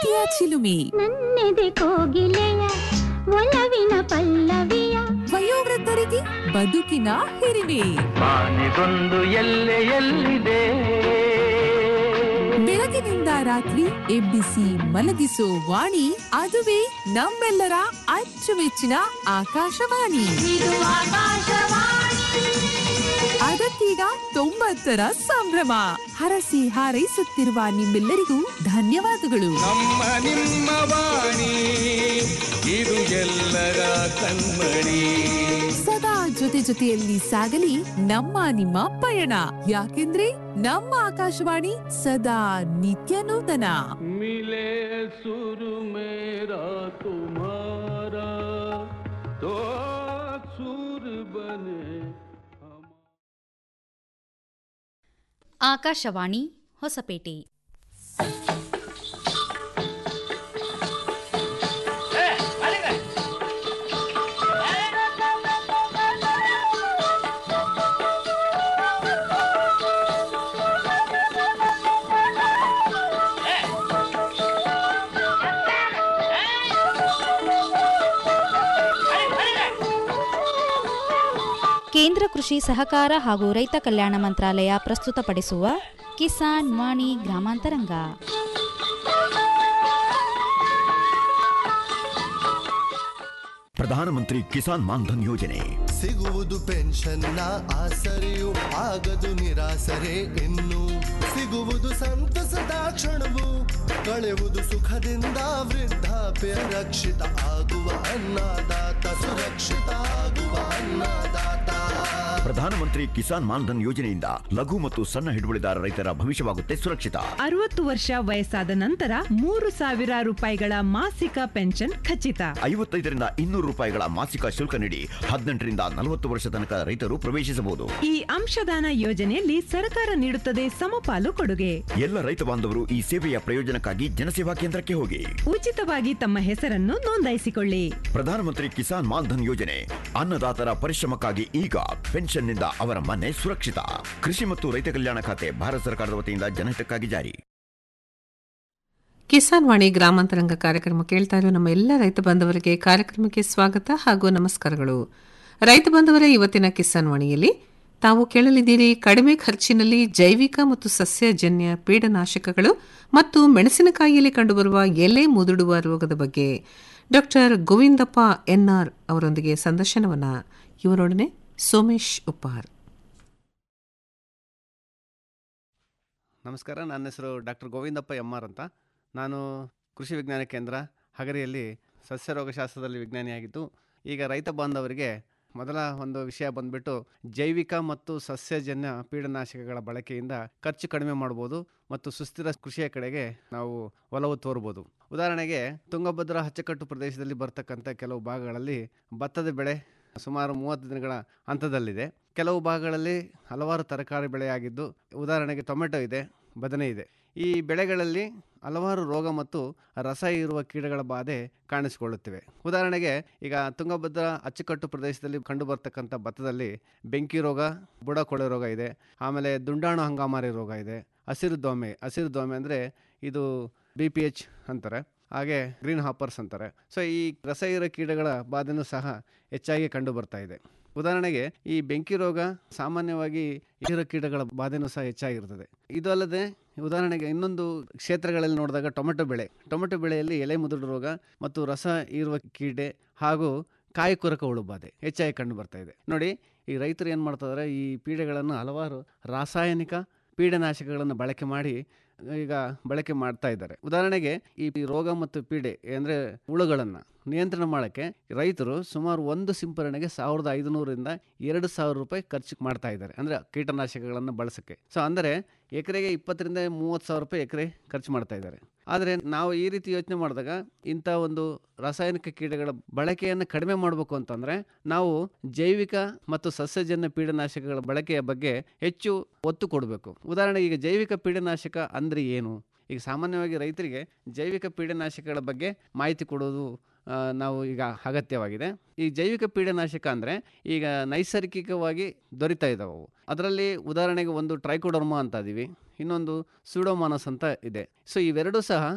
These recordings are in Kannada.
ಪ್ರೀತಿಯ ಚಿಲುಮೆ ನನ್ನೆದೆ ಕೋಗಿಲೆಯ ಒಲವಿನ ಪಲ್ಲವಿಯ ವಯೋವೃದ್ಧರಿಗೆ ಬದುಕಿನ ಹಿರಿಮೆ ಬಾನಿಗೊಂದು ಎಲ್ಲೆ ಎಲ್ಲಿದೆ ಬೆಳಗಿನಿಂದ ರಾತ್ರಿ ಎಬ್ಬಿಸಿ ಮಲಗಿಸೋ ವಾಣಿ ಅದುವೇ ನಮ್ಮೆಲ್ಲರ ಅಚ್ಚುಮೆಚ್ಚಿನ ಆಕಾಶವಾಣಿ ಅದಕ್ಕೀಗ ತೊಂಬತ್ತರ ಸಂಭ್ರಮ ಹರಸಿ ಹಾರೈಸುತ್ತಿರುವ ನಿಮ್ಮೆಲ್ಲರಿಗೂ ಧನ್ಯವಾದಗಳು ನಮ್ಮ ನಿಮ್ಮ ವಾಣಿ ಇದು ಎಲ್ಲರ ಕಣ್ಮಣಿ ಸದಾ ಜೊತೆ ಜೊತೆಯಲ್ಲಿ ಸಾಗಲಿ ನಮ್ಮ ನಿಮ್ಮ ಪಯಣ ಯಾಕೆಂದ್ರೆ ನಮ್ಮ ಆಕಾಶವಾಣಿ ಸದಾ ನಿತ್ಯ ನೂತನ मिले सुर मेरा तुम्हारा तो सुर बने ಆಕಾಶವಾಣಿ ಹೊಸಪೇಟೆ ಕೇಂದ್ರ ಕೃಷಿ ಸಹಕಾರ ಹಾಗೂ ರೈತ ಕಲ್ಯಾಣ ಮಂತ್ರಾಲಯ ಪ್ರಸ್ತುತಪಡಿಸುವ ಕಿಸಾನ್ ವಾಣಿ ಗ್ರಾಮಾಂತರಂಗ ಪ್ರಧಾನಮಂತ್ರಿ ಕಿಸಾನ್ ಮಾನ್ಧನ್ ಯೋಜನೆ ಸಿಗುವುದು ಪೆನ್ಷನ್ನ ಆಸರೆಯು ಆಗದು ನಿರಾಸರೆ ಇನ್ನು ಸಿಗುವುದು ಸಂತಸದ ಕ್ಷಣವು ಕಳೆವುದು ಸುಖದಿಂದ ವೃದ್ಧಾಪ್ಯ ರಕ್ಷಿತ ಆಗುವ ಅನ್ನದಾತ ಸುರಕ್ಷಿತ ಆಗುವ ಅನ್ನದಾತ ಪ್ರಧಾನಮಂತ್ರಿ ಕಿಸಾನ್ ಮಾನ್ಧನ್ ಯೋಜನೆಯಿಂದ ಲಘು ಮತ್ತು ಸಣ್ಣ ಹಿಡುವಳಿದಾರ ರೈತರ ಭವಿಷ್ಯವಾಗುತ್ತೆ ಸುರಕ್ಷಿತ ಅರವತ್ತು ವರ್ಷ ವಯಸ್ಸಾದ ನಂತರ ಮೂರು ಸಾವಿರ ರೂಪಾಯಿಗಳ ಮಾಸಿಕ ಪೆನ್ಷನ್ ಖಚಿತ ಐವತ್ತೈದರಿಂದ ಇನ್ನೂರು ರೂಪಾಯಿಗಳ ಮಾಸಿಕ ಶುಲ್ಕ ನೀಡಿ ಹದಿನೆಂಟರಿಂದ ನಲವತ್ತು ವರ್ಷ ತನಕ ರೈತರು ಪ್ರವೇಶಿಸಬಹುದು ಈ ಅಂಶದಾನ ಯೋಜನೆಯಲ್ಲಿ ಸರ್ಕಾರ ನೀಡುತ್ತದೆ ಸಮಪಾಲು ಕೊಡುಗೆ ಎಲ್ಲ ರೈತ ಬಾಂಧವರು ಈ ಸೇವೆಯ ಪ್ರಯೋಜನಕ್ಕಾಗಿ ಜನಸೇವಾ ಕೇಂದ್ರಕ್ಕೆ ಹೋಗಿ ಉಚಿತವಾಗಿ ತಮ್ಮ ಹೆಸರನ್ನು ನೋಂದಾಯಿಸಿಕೊಳ್ಳಿ ಪ್ರಧಾನಮಂತ್ರಿ ಕಿಸಾನ್ ಮಾನ್ಧನ್ ಯೋಜನೆ ಅನ್ನದಾತರ ಪರಿಶ್ರಮಕ್ಕಾಗಿ ಈಗ ಪೆನ್ಷನ್ನಿಂದ ಅವರ ಮನೆ ಸುರಕ್ಷಿತ ಕೃಷಿ ಮತ್ತು ರೈತ ಕಲ್ಯಾಣ ಖಾತೆ ಭಾರತ ಸರ್ಕಾರದ ವತಿಯಿಂದ ಜನಹಿತಕ್ಕಾಗಿ ಜಾರಿ ಕಿಸಾನ್ ವಾಣಿ ಗ್ರಾಮಾಂತರಂಗ ಕಾರ್ಯಕ್ರಮ ಕೇಳ್ತಾ ಇರೋ ನಮ್ಮ ಎಲ್ಲ ರೈತ ಬಾಂಧವರಿಗೆ ಕಾರ್ಯಕ್ರಮಕ್ಕೆ ಸ್ವಾಗತ ಹಾಗೂ ನಮಸ್ಕಾರಗಳು ರೈತ ಬಾಂಧವರ ಇವತ್ತಿನ ಕಿಸಾನ್ ವಾಣಿಯಲ್ಲಿ ತಾವು ಕೇಳಲಿದ್ದೀರಿ ಕಡಿಮೆ ಖರ್ಚಿನಲ್ಲಿ ಜೈವಿಕ ಮತ್ತು ಸಸ್ಯಜನ್ಯ ಪೀಡನಾಶಕಗಳು ಮತ್ತು ಮೆಣಸಿನಕಾಯಿಯಲ್ಲಿ ಕಂಡುಬರುವ ಎಲೆ ಮುದುಡುವ ರೋಗದ ಬಗ್ಗೆ ಡಾಕ್ಟರ್ ಗೋವಿಂದಪ್ಪ ಎನ್ಆರ್ ಅವರೊಂದಿಗೆ ಸಂದರ್ಶನವನ್ನ ಇವರೊಡನೆ ಸೋಮೇಶ್ ಉಪ್ಪಾರ್ ನಮಸ್ಕಾರ ನನ್ನ ಹೆಸರು ಡಾಕ್ಟರ್ ಗೋವಿಂದಪ್ಪ ಎಮ್ ಆರ್ ಅಂತ ನಾನು ಕೃಷಿ ವಿಜ್ಞಾನ ಕೇಂದ್ರ ಹಗರಿಯಲ್ಲಿ ಸಸ್ಯ ರೋಗಶಾಸ್ತ್ರದಲ್ಲಿ ವಿಜ್ಞಾನಿಯಾಗಿದ್ದು ಈಗ ರೈತ ಬಾಂಧವರಿಗೆ ಮೊದಲ ಒಂದು ವಿಷಯ ಬಂದ್ಬಿಟ್ಟು ಜೈವಿಕ ಮತ್ತು ಸಸ್ಯಜನ್ಯ ಪೀಡನಾಶಕಗಳ ಬಳಕೆಯಿಂದ ಖರ್ಚು ಕಡಿಮೆ ಮಾಡ್ಬೋದು ಮತ್ತು ಸುಸ್ಥಿರ ಕೃಷಿಯ ಕಡೆಗೆ ನಾವು ಒಲವು ತೋರ್ಬೋದು ಉದಾಹರಣೆಗೆ ತುಂಗಭದ್ರಾ ಅಚ್ಚುಕಟ್ಟು ಪ್ರದೇಶದಲ್ಲಿ ಬರ್ತಕ್ಕಂಥ ಕೆಲವು ಭಾಗಗಳಲ್ಲಿ ಭತ್ತದ ಬೆಳೆ ಸುಮಾರು ಮೂವತ್ತು ದಿನಗಳ ಹಂತದಲ್ಲಿದೆ ಕೆಲವು ಭಾಗಗಳಲ್ಲಿ ಹಲವಾರು ತರಕಾರಿ ಬೆಳೆಯಾಗಿದ್ದು ಉದಾಹರಣೆಗೆ ಟೊಮೆಟೊ ಇದೆ ಬದನೆ ಇದೆ ಈ ಬೆಳೆಗಳಲ್ಲಿ ಹಲವಾರು ರೋಗ ಮತ್ತು ರಸ ಇರುವ ಕೀಟಗಳ ಬಾಧೆ ಕಾಣಿಸಿಕೊಳ್ಳುತ್ತಿವೆ ಉದಾಹರಣೆಗೆ ಈಗ ತುಂಗಭದ್ರಾ ಅಚ್ಚುಕಟ್ಟು ಪ್ರದೇಶದಲ್ಲಿ ಕಂಡುಬರ್ತಕ್ಕಂಥ ಭತ್ತದಲ್ಲಿ ಬೆಂಕಿ ರೋಗ ಬುಡ ಕೊಳೆ ರೋಗ ಇದೆ ಆಮೇಲೆ ದುಂಡಾಣು ಹಂಗಾಮಾರಿ ರೋಗ ಇದೆ ಹಸಿರು ದೋಮೆ ಹಸಿರು ದೋಮೆ ಅಂದರೆ ಇದು ಬಿ ಪಿ ಎಚ್ ಅಂತಾರೆ ಹಾಗೆ ಗ್ರೀನ್ ಹಾಪರ್ಸ್ ಅಂತಾರೆ ಸೊ ಈ ರಸ ಇರೋ ಕೀಟಗಳ ಬಾಧೆನೂ ಸಹ ಹೆಚ್ಚಾಗಿ ಕಂಡು ಬರ್ತಾ ಇದೆ ಉದಾಹರಣೆಗೆ ಈ ಬೆಂಕಿ ರೋಗ ಸಾಮಾನ್ಯವಾಗಿ ಇರೋ ಕೀಟಗಳ ಬಾಧೆನೂ ಸಹ ಹೆಚ್ಚಾಗಿರ್ತದೆ ಇದು ಅಲ್ಲದೆ ಉದಾಹರಣೆಗೆ ಇನ್ನೊಂದು ಕ್ಷೇತ್ರಗಳಲ್ಲಿ ನೋಡಿದಾಗ ಟೊಮೆಟೊ ಬೆಳೆ ಟೊಮೆಟೊ ಬೆಳೆಯಲ್ಲಿ ಎಲೆ ಮುದುಡು ರೋಗ ಮತ್ತು ರಸ ಇರುವ ಕೀಟೆ ಹಾಗೂ ಕಾಯಿ ಕೊರಕ ಹುಳು ಬಾಧೆ ಹೆಚ್ಚಾಗಿ ಕಂಡು ಬರ್ತಾ ಇದೆ ನೋಡಿ ಈ ರೈತರು ಏನು ಮಾಡ್ತಿದ್ದಾರೆ ಈ ಪೀಡೆಗಳನ್ನು ಹಲವಾರು ರಾಸಾಯನಿಕ ಪೀಡನಾಶಕಗಳನ್ನು ಬಳಕೆ ಮಾಡಿ ಈಗ ಬಳಕೆ ಮಾಡ್ತಾ ಇದ್ದಾರೆ ಉದಾಹರಣೆಗೆ ಈ ರೋಗ ಮತ್ತು ಪೀಡೆ ಅಂದರೆ ಹುಳುಗಳನ್ನು ನಿಯಂತ್ರಣ ಮಾಡೋಕ್ಕೆ ರೈತರು ಸುಮಾರು ಒಂದು ಸಿಂಪರಣೆಗೆ ಸಾವಿರದ ಐದುನೂರಿಂದ ಎರಡು ಸಾವಿರ ರೂಪಾಯಿ ಖರ್ಚು ಮಾಡ್ತಾ ಇದ್ದಾರೆ ಅಂದರೆ ಕೀಟನಾಶಕಗಳನ್ನು ಬಳಸೋಕ್ಕೆ ಸೊ ಅಂದರೆ ಎಕರೆಗೆ ಇಪ್ಪತ್ತರಿಂದ ಮೂವತ್ತು ಸಾವಿರ ರೂಪಾಯಿ ಎಕರೆ ಖರ್ಚು ಮಾಡ್ತಾ ಇದ್ದಾರೆ ಆದರೆ ನಾವು ಈ ರೀತಿ ಯೋಚನೆ ಮಾಡಿದಾಗ ಇಂಥ ಒಂದು ರಾಸಾಯನಿಕ ಕೀಟಗಳ ಬಳಕೆಯನ್ನು ಕಡಿಮೆ ಮಾಡಬೇಕು ಅಂತಂದರೆ ನಾವು ಜೈವಿಕ ಮತ್ತು ಸಸ್ಯಜನ್ಯ ಪೀಡನಾಶಕಗಳ ಬಳಕೆಯ ಬಗ್ಗೆ ಹೆಚ್ಚು ಒತ್ತು ಕೊಡಬೇಕು ಉದಾಹರಣೆಗೆ ಈಗ ಜೈವಿಕ ಪೀಡನಾಶಕ ಅಂದರೆ ಏನು ಈಗ ಸಾಮಾನ್ಯವಾಗಿ ರೈತರಿಗೆ ಜೈವಿಕ ಪೀಡನಾಶಕಗಳ ಬಗ್ಗೆ ಮಾಹಿತಿ ಕೊಡೋದು ಆ, ನಾವು ಈಗ ಅಗತ್ಯವಾಗಿದೆ ಈ ಜೈವಿಕ ಪೀಡನಾಶಕ ಅಂದರೆ ಈಗ ನೈಸರ್ಗಿಕವಾಗಿ ದೊರೀತಾ ಇದ್ದಾವೆ ಅವು ಅದರಲ್ಲಿ ಉದಾಹರಣೆಗೆ ಒಂದು ಟ್ರೈಕೋಡರ್ಮಾ ಅಂತ ಇದೀವಿ ಇನ್ನೊಂದು ಸೂಡೋಮಾನಸ್ ಅಂತ ಇದೆ ಸೊ ಇವೆರಡೂ ಸಹ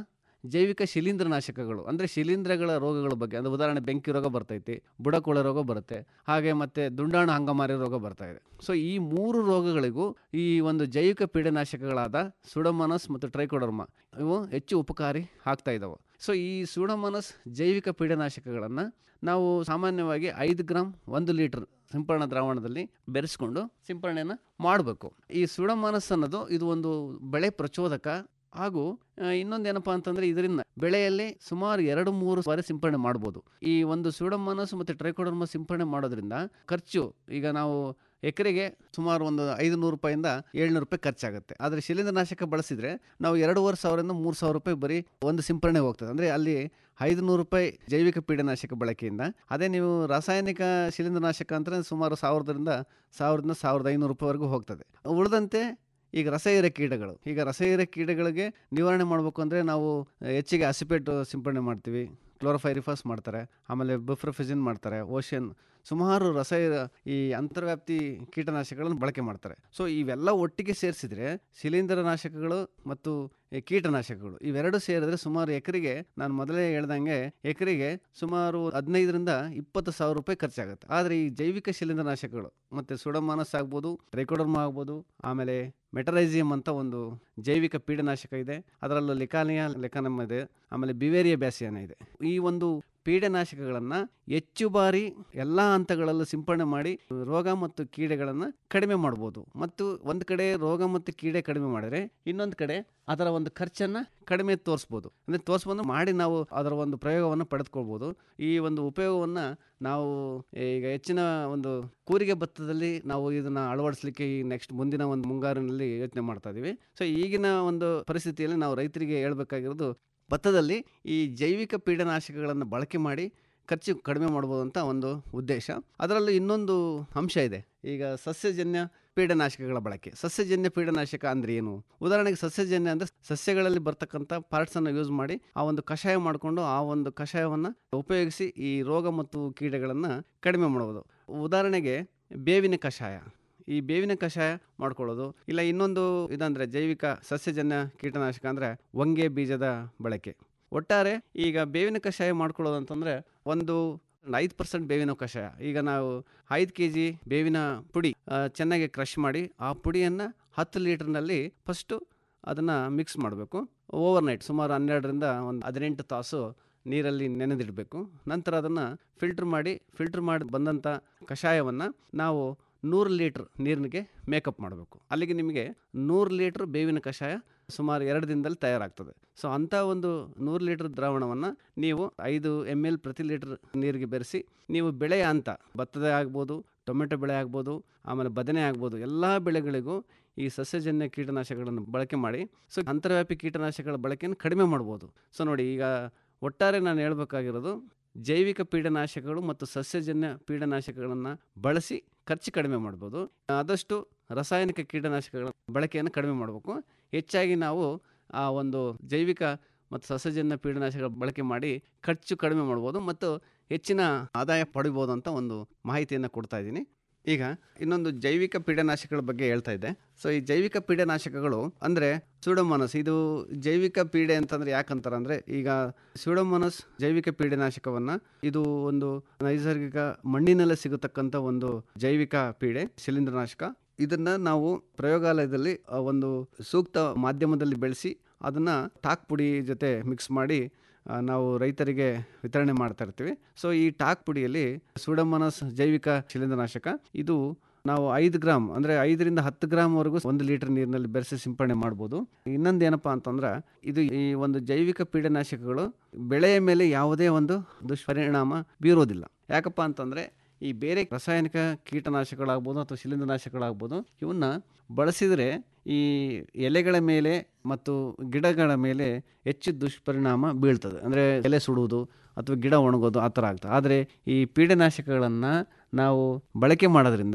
ಜೈವಿಕ ಶಿಲೀಂಧ್ರನಾಶಕಗಳು ಅಂದರೆ ಶಿಲೀಂಧ್ರಗಳ ರೋಗಗಳ ಬಗ್ಗೆ ಅಂದರೆ ಉದಾಹರಣೆ ಬೆಂಕಿ ರೋಗ ಬರ್ತೈತಿ ಬುಡಕೊಳ ರೋಗ ಬರುತ್ತೆ ಹಾಗೆ ಮತ್ತೆ ದುಂಡಾಣು ಹಂಗಮಾರಿ ರೋಗ ಬರ್ತಾ ಇದೆ ಸೊ ಈ ಮೂರು ರೋಗಗಳಿಗೂ ಈ ಒಂದು ಜೈವಿಕ ಪೀಡನಾಶಕಗಳಾದ ಸುಡಮನಸ್ ಮತ್ತು ಟ್ರೈಕೋಡರ್ಮ ಇವು ಹೆಚ್ಚು ಉಪಕಾರಿ ಆಗ್ತಾ ಇದ್ದಾವೆ ಸೊ ಈ ಸೂಡೋಮೋನಸ್ ಜೈವಿಕ ಪೀಡನಾಶಕಗಳನ್ನು ನಾವು ಸಾಮಾನ್ಯವಾಗಿ ಐದು ಗ್ರಾಮ್ ಒಂದು ಲೀಟರ್ ಸಿಂಪರಣಾ ದ್ರಾವಣದಲ್ಲಿ ಬೆರೆಸ್ಕೊಂಡು ಸಿಂಪರಣೆಯನ್ನು ಮಾಡಬೇಕು ಈ ಸೂಡೋಮೋನಸ್ ಅನ್ನೋದು ಇದು ಒಂದು ಬೆಳೆ ಪ್ರಚೋದಕ ಹಾಗೂ ಆ, ಇನ್ನೊಂದೇನಪ್ಪ ಅಂತಂದ್ರೆ ಇದರಿಂದ ಬೆಳೆಯಲ್ಲಿ ಸುಮಾರು ಎರಡು ಮೂರು ಬಾರಿ ಸಿಂಪರಣೆ ಮಾಡ್ಬೋದು ಈ ಒಂದು ಸೂಡೋಮೋನಸ್ ಮತ್ತು ಟ್ರೈಕೋಡರ್ಮ ಸಿಂಪರಣೆ ಮಾಡೋದ್ರಿಂದ ಖರ್ಚು ಈಗ ನಾವು ಎಕರೆಗೆ ಸುಮಾರು ಒಂದು ಐದು ನೂರು ರೂಪಾಯಿಂದ ಏಳ್ನೂರು ರೂಪಾಯಿ ಖರ್ಚಾಗುತ್ತೆ ಆದರೆ ಶಿಲೀಂಧ್ರನಾಶಕ ಬಳಸಿದ್ರೆ ನಾವು ಎರಡೂವರೆ ಸಾವಿರದಿಂದ ಮೂರು ಸಾವಿರ ರೂಪಾಯಿ ಬರೀ ಒಂದು ಸಿಂಪರಣೆ ಹೋಗ್ತದೆ ಅಂದರೆ ಅಲ್ಲಿ ಐದು ನೂರು ರೂಪಾಯಿ ಜೈವಿಕ ಪೀಡನಾಶಕ ಬಳಕೆಯಿಂದ ಅದೇ ನೀವು ರಾಸಾಯನಿಕ ಶಿಲೀಂಧ್ರನಾಶಕ ಅಂದರೆ ಸುಮಾರು ಸಾವಿರದಿಂದ ಸಾವಿರದಿಂದ ಸಾವಿರದ ಐನೂರು ರೂಪಾಯಿವರೆಗೂ ಹೋಗ್ತದೆ ಉಳಿದಂತೆ ಈಗ ರಸಹೀರ ಕೀಟಗಳು ಈಗ ರಸಹೀರ ಕೀಟಗಳಿಗೆ ನಿವಾರಣೆ ಮಾಡಬೇಕು ಅಂದರೆ ನಾವು ಹೆಚ್ಚಿಗೆ ಅಸಿಪೇಟ್ ಸಿಂಪಡಣೆ ಮಾಡ್ತೀವಿ ಕ್ಲೋರೋಫೈರಿಫಾಸ್ ಮಾಡ್ತಾರೆ ಆಮೇಲೆ ಬುಫ್ರಫಿಜಿನ್ ಮಾಡ್ತಾರೆ ಓಷನ್ ಸುಮಾರು ರಸಹೀರ ಈ ಅಂತರ್ವ್ಯಾಪ್ತಿ ಕೀಟನಾಶಕಗಳನ್ನು ಬಳಕೆ ಮಾಡ್ತಾರೆ ಸೊ ಇವೆಲ್ಲ ಒಟ್ಟಿಗೆ ಸೇರಿಸಿದ್ರೆ ಶಿಲೀಂಧ್ರನಾಶಕಗಳು ಮತ್ತು ಈ ಕೀಟನಾಶಕಗಳು ಇವೆರಡು ಸೇರಿದ್ರೆ ಸುಮಾರು ಎಕರೆಗೆ ನಾನು ಮೊದಲೇ ಹೇಳ್ದಂಗೆ ಎಕರೆಗೆ ಸುಮಾರು ಹದಿನೈದರಿಂದ ಇಪ್ಪತ್ತು ಸಾವಿರ ರೂಪಾಯಿ ಖರ್ಚಾಗುತ್ತೆ ಆದರೆ ಈ ಜೈವಿಕ ಶಿಲೀಂಧ್ರನಾಶಕಗಳು ಮತ್ತು ಸುಡಮಾನಸ್ ಆಗ್ಬೋದು ಟ್ರೈಕೋಡರ್ಮಾ ಆಗ್ಬೋದು ಆಮೇಲೆ ಮೆಟರೈಸಿಯಂ ಅಂತ ಒಂದು ಜೈವಿಕ ಪೀಡನಾಶಕ ಇದೆ ಅದರಲ್ಲೂ ಲಿಕಾನಿಯಾ ಲೆಕಾನಮ್ ಇದೆ ಆಮೇಲೆ ಬಿವೇರಿಯಾ ಬ್ಯಾಸಿಯಾನ ಇದೆ ಈ ಒಂದು ಪೀಡನಾಶಕಗಳನ್ನು ಹೆಚ್ಚು ಬಾರಿ ಎಲ್ಲ ಹಂತಗಳಲ್ಲೂ ಸಿಂಪಡಣೆ ಮಾಡಿ ರೋಗ ಮತ್ತು ಕೀಡೆಗಳನ್ನು ಕಡಿಮೆ ಮಾಡ್ಬೋದು ಮತ್ತು ಒಂದು ಕಡೆ ರೋಗ ಮತ್ತು ಕೀಡೆ ಕಡಿಮೆ ಮಾಡಿದ್ರೆ ಇನ್ನೊಂದು ಕಡೆ ಅದರ ಒಂದು ಖರ್ಚನ್ನು ಕಡಿಮೆ ತೋರಿಸ್ಬೋದು ಅಂದರೆ ತೋರಿಸ್ಬೋದು ಮಾಡಿ ನಾವು ಅದರ ಒಂದು ಪ್ರಯೋಗವನ್ನು ಪಡೆದುಕೊಳ್ಬೋದು ಈ ಒಂದು ಉಪಯೋಗವನ್ನು ನಾವು ಈಗ ಹೆಚ್ಚಿನ ಒಂದು ಕೂರಿಗೆ ಭತ್ತದಲ್ಲಿ ನಾವು ಇದನ್ನು ಅಳವಡಿಸಲಿಕ್ಕೆ ಈ ನೆಕ್ಸ್ಟ್ ಮುಂದಿನ ಒಂದು ಮುಂಗಾರಿನಲ್ಲಿ ಯೋಚನೆ ಮಾಡ್ತಾ ಇದ್ದೀವಿ ಸೊ ಈಗಿನ ಒಂದು ಪರಿಸ್ಥಿತಿಯಲ್ಲಿ ನಾವು ರೈತರಿಗೆ ಹೇಳ್ಬೇಕಾಗಿರೋದು ಭತ್ತದಲ್ಲಿ ಈ ಜೈವಿಕ ಪೀಡನಾಶಕಗಳನ್ನು ಬಳಕೆ ಮಾಡಿ ಖರ್ಚು ಕಡಿಮೆ ಮಾಡ್ಬೋದು ಅಂತ ಒಂದು ಉದ್ದೇಶ ಅದರಲ್ಲೂ ಇನ್ನೊಂದು ಅಂಶ ಇದೆ ಈಗ ಸಸ್ಯಜನ್ಯ ಪೀಡನಾಶಕಗಳ ಬಳಕೆ ಸಸ್ಯಜನ್ಯ ಪೀಡನಾಶಕ ಅಂದ್ರೆ ಏನು ಉದಾಹರಣೆಗೆ ಸಸ್ಯಜನ್ಯ ಅಂದರೆ ಸಸ್ಯಗಳಲ್ಲಿ ಬರ್ತಕ್ಕಂಥ ಪಾರ್ಟ್ಸನ್ನು ಯೂಸ್ ಮಾಡಿ ಆ ಒಂದು ಕಷಾಯ ಮಾಡಿಕೊಂಡು ಆ ಒಂದು ಕಷಾಯವನ್ನು ಉಪಯೋಗಿಸಿ ಈ ರೋಗ ಮತ್ತು ಕೀಡೆಗಳನ್ನು ಕಡಿಮೆ ಮಾಡ್ಬೋದು ಉದಾಹರಣೆಗೆ ಬೇವಿನ ಕಷಾಯ ಈ ಬೇವಿನ ಕಷಾಯ ಮಾಡ್ಕೊಳ್ಳೋದು ಇಲ್ಲ ಇನ್ನೊಂದು ಇದಂದರೆ ಜೈವಿಕ ಸಸ್ಯಜನ್ಯ ಕೀಟನಾಶಕ ಅಂದರೆ ಹೊಂಗೆ ಬೀಜದ ಬಳಕೆ ಒಟ್ಟಾರೆ ಈಗ ಬೇವಿನ ಕಷಾಯ ಮಾಡ್ಕೊಳ್ಳೋದು ಅಂತಂದರೆ ಒಂದು ಐದು ಪರ್ಸೆಂಟ್ ಬೇವಿನ ಕಷಾಯ ಈಗ ನಾವು ಐದು ಕೆ ಜಿ ಬೇವಿನ ಪುಡಿ ಆ, ಚೆನ್ನಾಗಿ ಕ್ರಷ್ ಮಾಡಿ ಆ ಪುಡಿಯನ್ನು ಹತ್ತು ಲೀಟ್ರ್ನಲ್ಲಿ ಫಸ್ಟು ಅದನ್ನು ಮಿಕ್ಸ್ ಮಾಡಬೇಕು ಓವರ್ ನೈಟ್ ಸುಮಾರು ಹನ್ನೆರಡರಿಂದ ಒಂದು ಹದಿನೆಂಟು ತಾಸು ನೀರಲ್ಲಿ ನೆನೆದಿಡಬೇಕು ನಂತರ ಅದನ್ನು ಫಿಲ್ಟ್ರ್ ಮಾಡಿ ಫಿಲ್ಟ್ರ್ ಮಾಡಿ ಬಂದಂಥ ಕಷಾಯವನ್ನು ನಾವು ನೂರು ಲೀಟ್ರ್ ನೀರಿನಿಗೆ ಮೇಕಪ್ ಮಾಡಬೇಕು ಅಲ್ಲಿಗೆ ನಿಮಗೆ ನೂರು ಲೀಟ್ರ್ ಬೇವಿನ ಕಷಾಯ ಸುಮಾರು ಎರಡು ದಿನದಲ್ಲಿ ತಯಾರಾಗ್ತದೆ ಸೊ ಅಂಥ ಒಂದು ನೂರು ಲೀಟ್ರ್ ದ್ರಾವಣವನ್ನು ನೀವು ಐದು ಎಮ್ ಎಲ್ ಪ್ರತಿ ಲೀಟ್ರ್ ನೀರಿಗೆ ಬೆರೆಸಿ ನೀವು ಬೆಳೆ ಅಂತ ಭತ್ತದ ಆಗ್ಬೋದು ಟೊಮೆಟೊ ಬೆಳೆ ಆಗ್ಬೋದು ಆಮೇಲೆ ಬದನೆ ಆಗ್ಬೋದು ಎಲ್ಲ ಬೆಳೆಗಳಿಗೂ ಈ ಸಸ್ಯಜನ್ಯ ಕೀಟನಾಶಕಗಳನ್ನು ಬಳಕೆ ಮಾಡಿ ಸೊ ಅಂತರ್ವ್ಯಾಪಿ ಕೀಟನಾಶಕಗಳ ಬಳಕೆಯನ್ನು ಕಡಿಮೆ ಮಾಡ್ಬೋದು ಸೊ ನೋಡಿ ಈಗ ಒಟ್ಟಾರೆ ನಾನು ಹೇಳ್ಬೇಕಾಗಿರೋದು ಜೈವಿಕ ಪೀಡನಾಶಕಗಳು ಮತ್ತು ಸಸ್ಯಜನ್ಯ ಪೀಡನಾಶಕಗಳನ್ನು ಬಳಸಿ ಖರ್ಚು ಕಡಿಮೆ ಮಾಡ್ಬೋದು ಆದಷ್ಟು ರಾಸಾಯನಿಕ ಕೀಟನಾಶಕಗಳ ಬಳಕೆಯನ್ನು ಕಡಿಮೆ ಮಾಡಬೇಕು ಹೆಚ್ಚಾಗಿ ನಾವು ಆ ಒಂದು ಜೈವಿಕ ಮತ್ತು ಸಸ್ಯಜನ್ಯ ಪೀಡನಾಶಕಗಳ ಬಳಕೆ ಮಾಡಿ ಖರ್ಚು ಕಡಿಮೆ ಮಾಡ್ಬೋದು ಮತ್ತು ಹೆಚ್ಚಿನ ಆದಾಯ ಪಡಿಬೋದು ಅಂತ ಒಂದು ಮಾಹಿತಿಯನ್ನು ಕೊಡ್ತಾ ಇದ್ದೀನಿ ಈಗ ಇನ್ನೊಂದು ಜೈವಿಕ ಪೀಡನಾಶಕಗಳ ಬಗ್ಗೆ ಹೇಳ್ತಾ ಇದ್ದೆ ಸೊ ಈ ಜೈವಿಕ ಪೀಡನಾಶಕಗಳು ಅಂದರೆ ಸೂಡೋಮೋನಸ್ ಇದು ಜೈವಿಕ ಪೀಡೆ ಅಂತಂದ್ರೆ ಯಾಕಂತಾರೆ ಅಂದರೆ ಈಗ ಸೂಡೋಮೋನಸ್ ಜೈವಿಕ ಪೀಡನಾಶಕವನ್ನು ಇದು ಒಂದು ನೈಸರ್ಗಿಕ ಮಣ್ಣಿನಲ್ಲೇ ಸಿಗತಕ್ಕಂಥ ಒಂದು ಜೈವಿಕ ಪೀಡೆ ಶಿಲೀಂಧ್ರನಾಶಕ ಇದನ್ನು ನಾವು ಪ್ರಯೋಗಾಲಯದಲ್ಲಿ ಆ, ಒಂದು ಸೂಕ್ತ ಮಾಧ್ಯಮದಲ್ಲಿ ಬೆಳೆಸಿ ಅದನ್ನು ಟಾಕ್ ಪುಡಿ ಜೊತೆ ಮಿಕ್ಸ್ ಮಾಡಿ ಆ, ನಾವು ರೈತರಿಗೆ ವಿತರಣೆ ಮಾಡ್ತಾ ಇರ್ತೀವಿ ಸೊ ಈ ಟಾಕ್ ಪುಡಿಯಲ್ಲಿ ಸೂಡಮನಸ್ ಜೈವಿಕ ಶಿಲೀಂಧ್ರನಾಶಕ ಇದು ನಾವು ಐದು ಗ್ರಾಮ್ ಅಂದರೆ ಐದರಿಂದ ಹತ್ತು ಗ್ರಾಮ್ವರೆಗೂ ಒಂದು ಲೀಟರ್ ನೀರಿನಲ್ಲಿ ಬೆರೆಸಿ ಸಿಂಪಡಣೆ ಮಾಡ್ಬೋದು ಇನ್ನೊಂದು ಏನಪ್ಪ ಅಂತಂದ್ರೆ ಇದು ಈ ಒಂದು ಜೈವಿಕ ಪೀಡನಾಶಕಗಳು ಬೆಳೆಯ ಮೇಲೆ ಯಾವುದೇ ಒಂದು ದುಷ್ಪರಿಣಾಮ ಬೀರೋದಿಲ್ಲ ಯಾಕಪ್ಪ ಅಂತಂದರೆ ಈ ಬೇರೆ ರಾಸಾಯನಿಕ ಕೀಟನಾಶಕಗಳಾಗ್ಬೋದು ಅಥವಾ ಶಿಲೀಂಧ್ರನಾಶಕಗಳಾಗ್ಬೋದು ಇವನ್ನ ಬಳಸಿದರೆ ಈ ಎಲೆಗಳ ಮೇಲೆ ಮತ್ತು ಗಿಡಗಳ ಮೇಲೆ ಹೆಚ್ಚು ದುಷ್ಪರಿಣಾಮ ಬೀಳ್ತದೆ ಅಂದರೆ ಎಲೆ ಸುಡುವುದು ಅಥವಾ ಗಿಡ ಒಣಗೋದು ಆ ಥರ ಆಗ್ತದೆ ಆದರೆ ಈ ಪೀಡನಾಶಕಗಳನ್ನು ನಾವು ಬಳಕೆ ಮಾಡೋದ್ರಿಂದ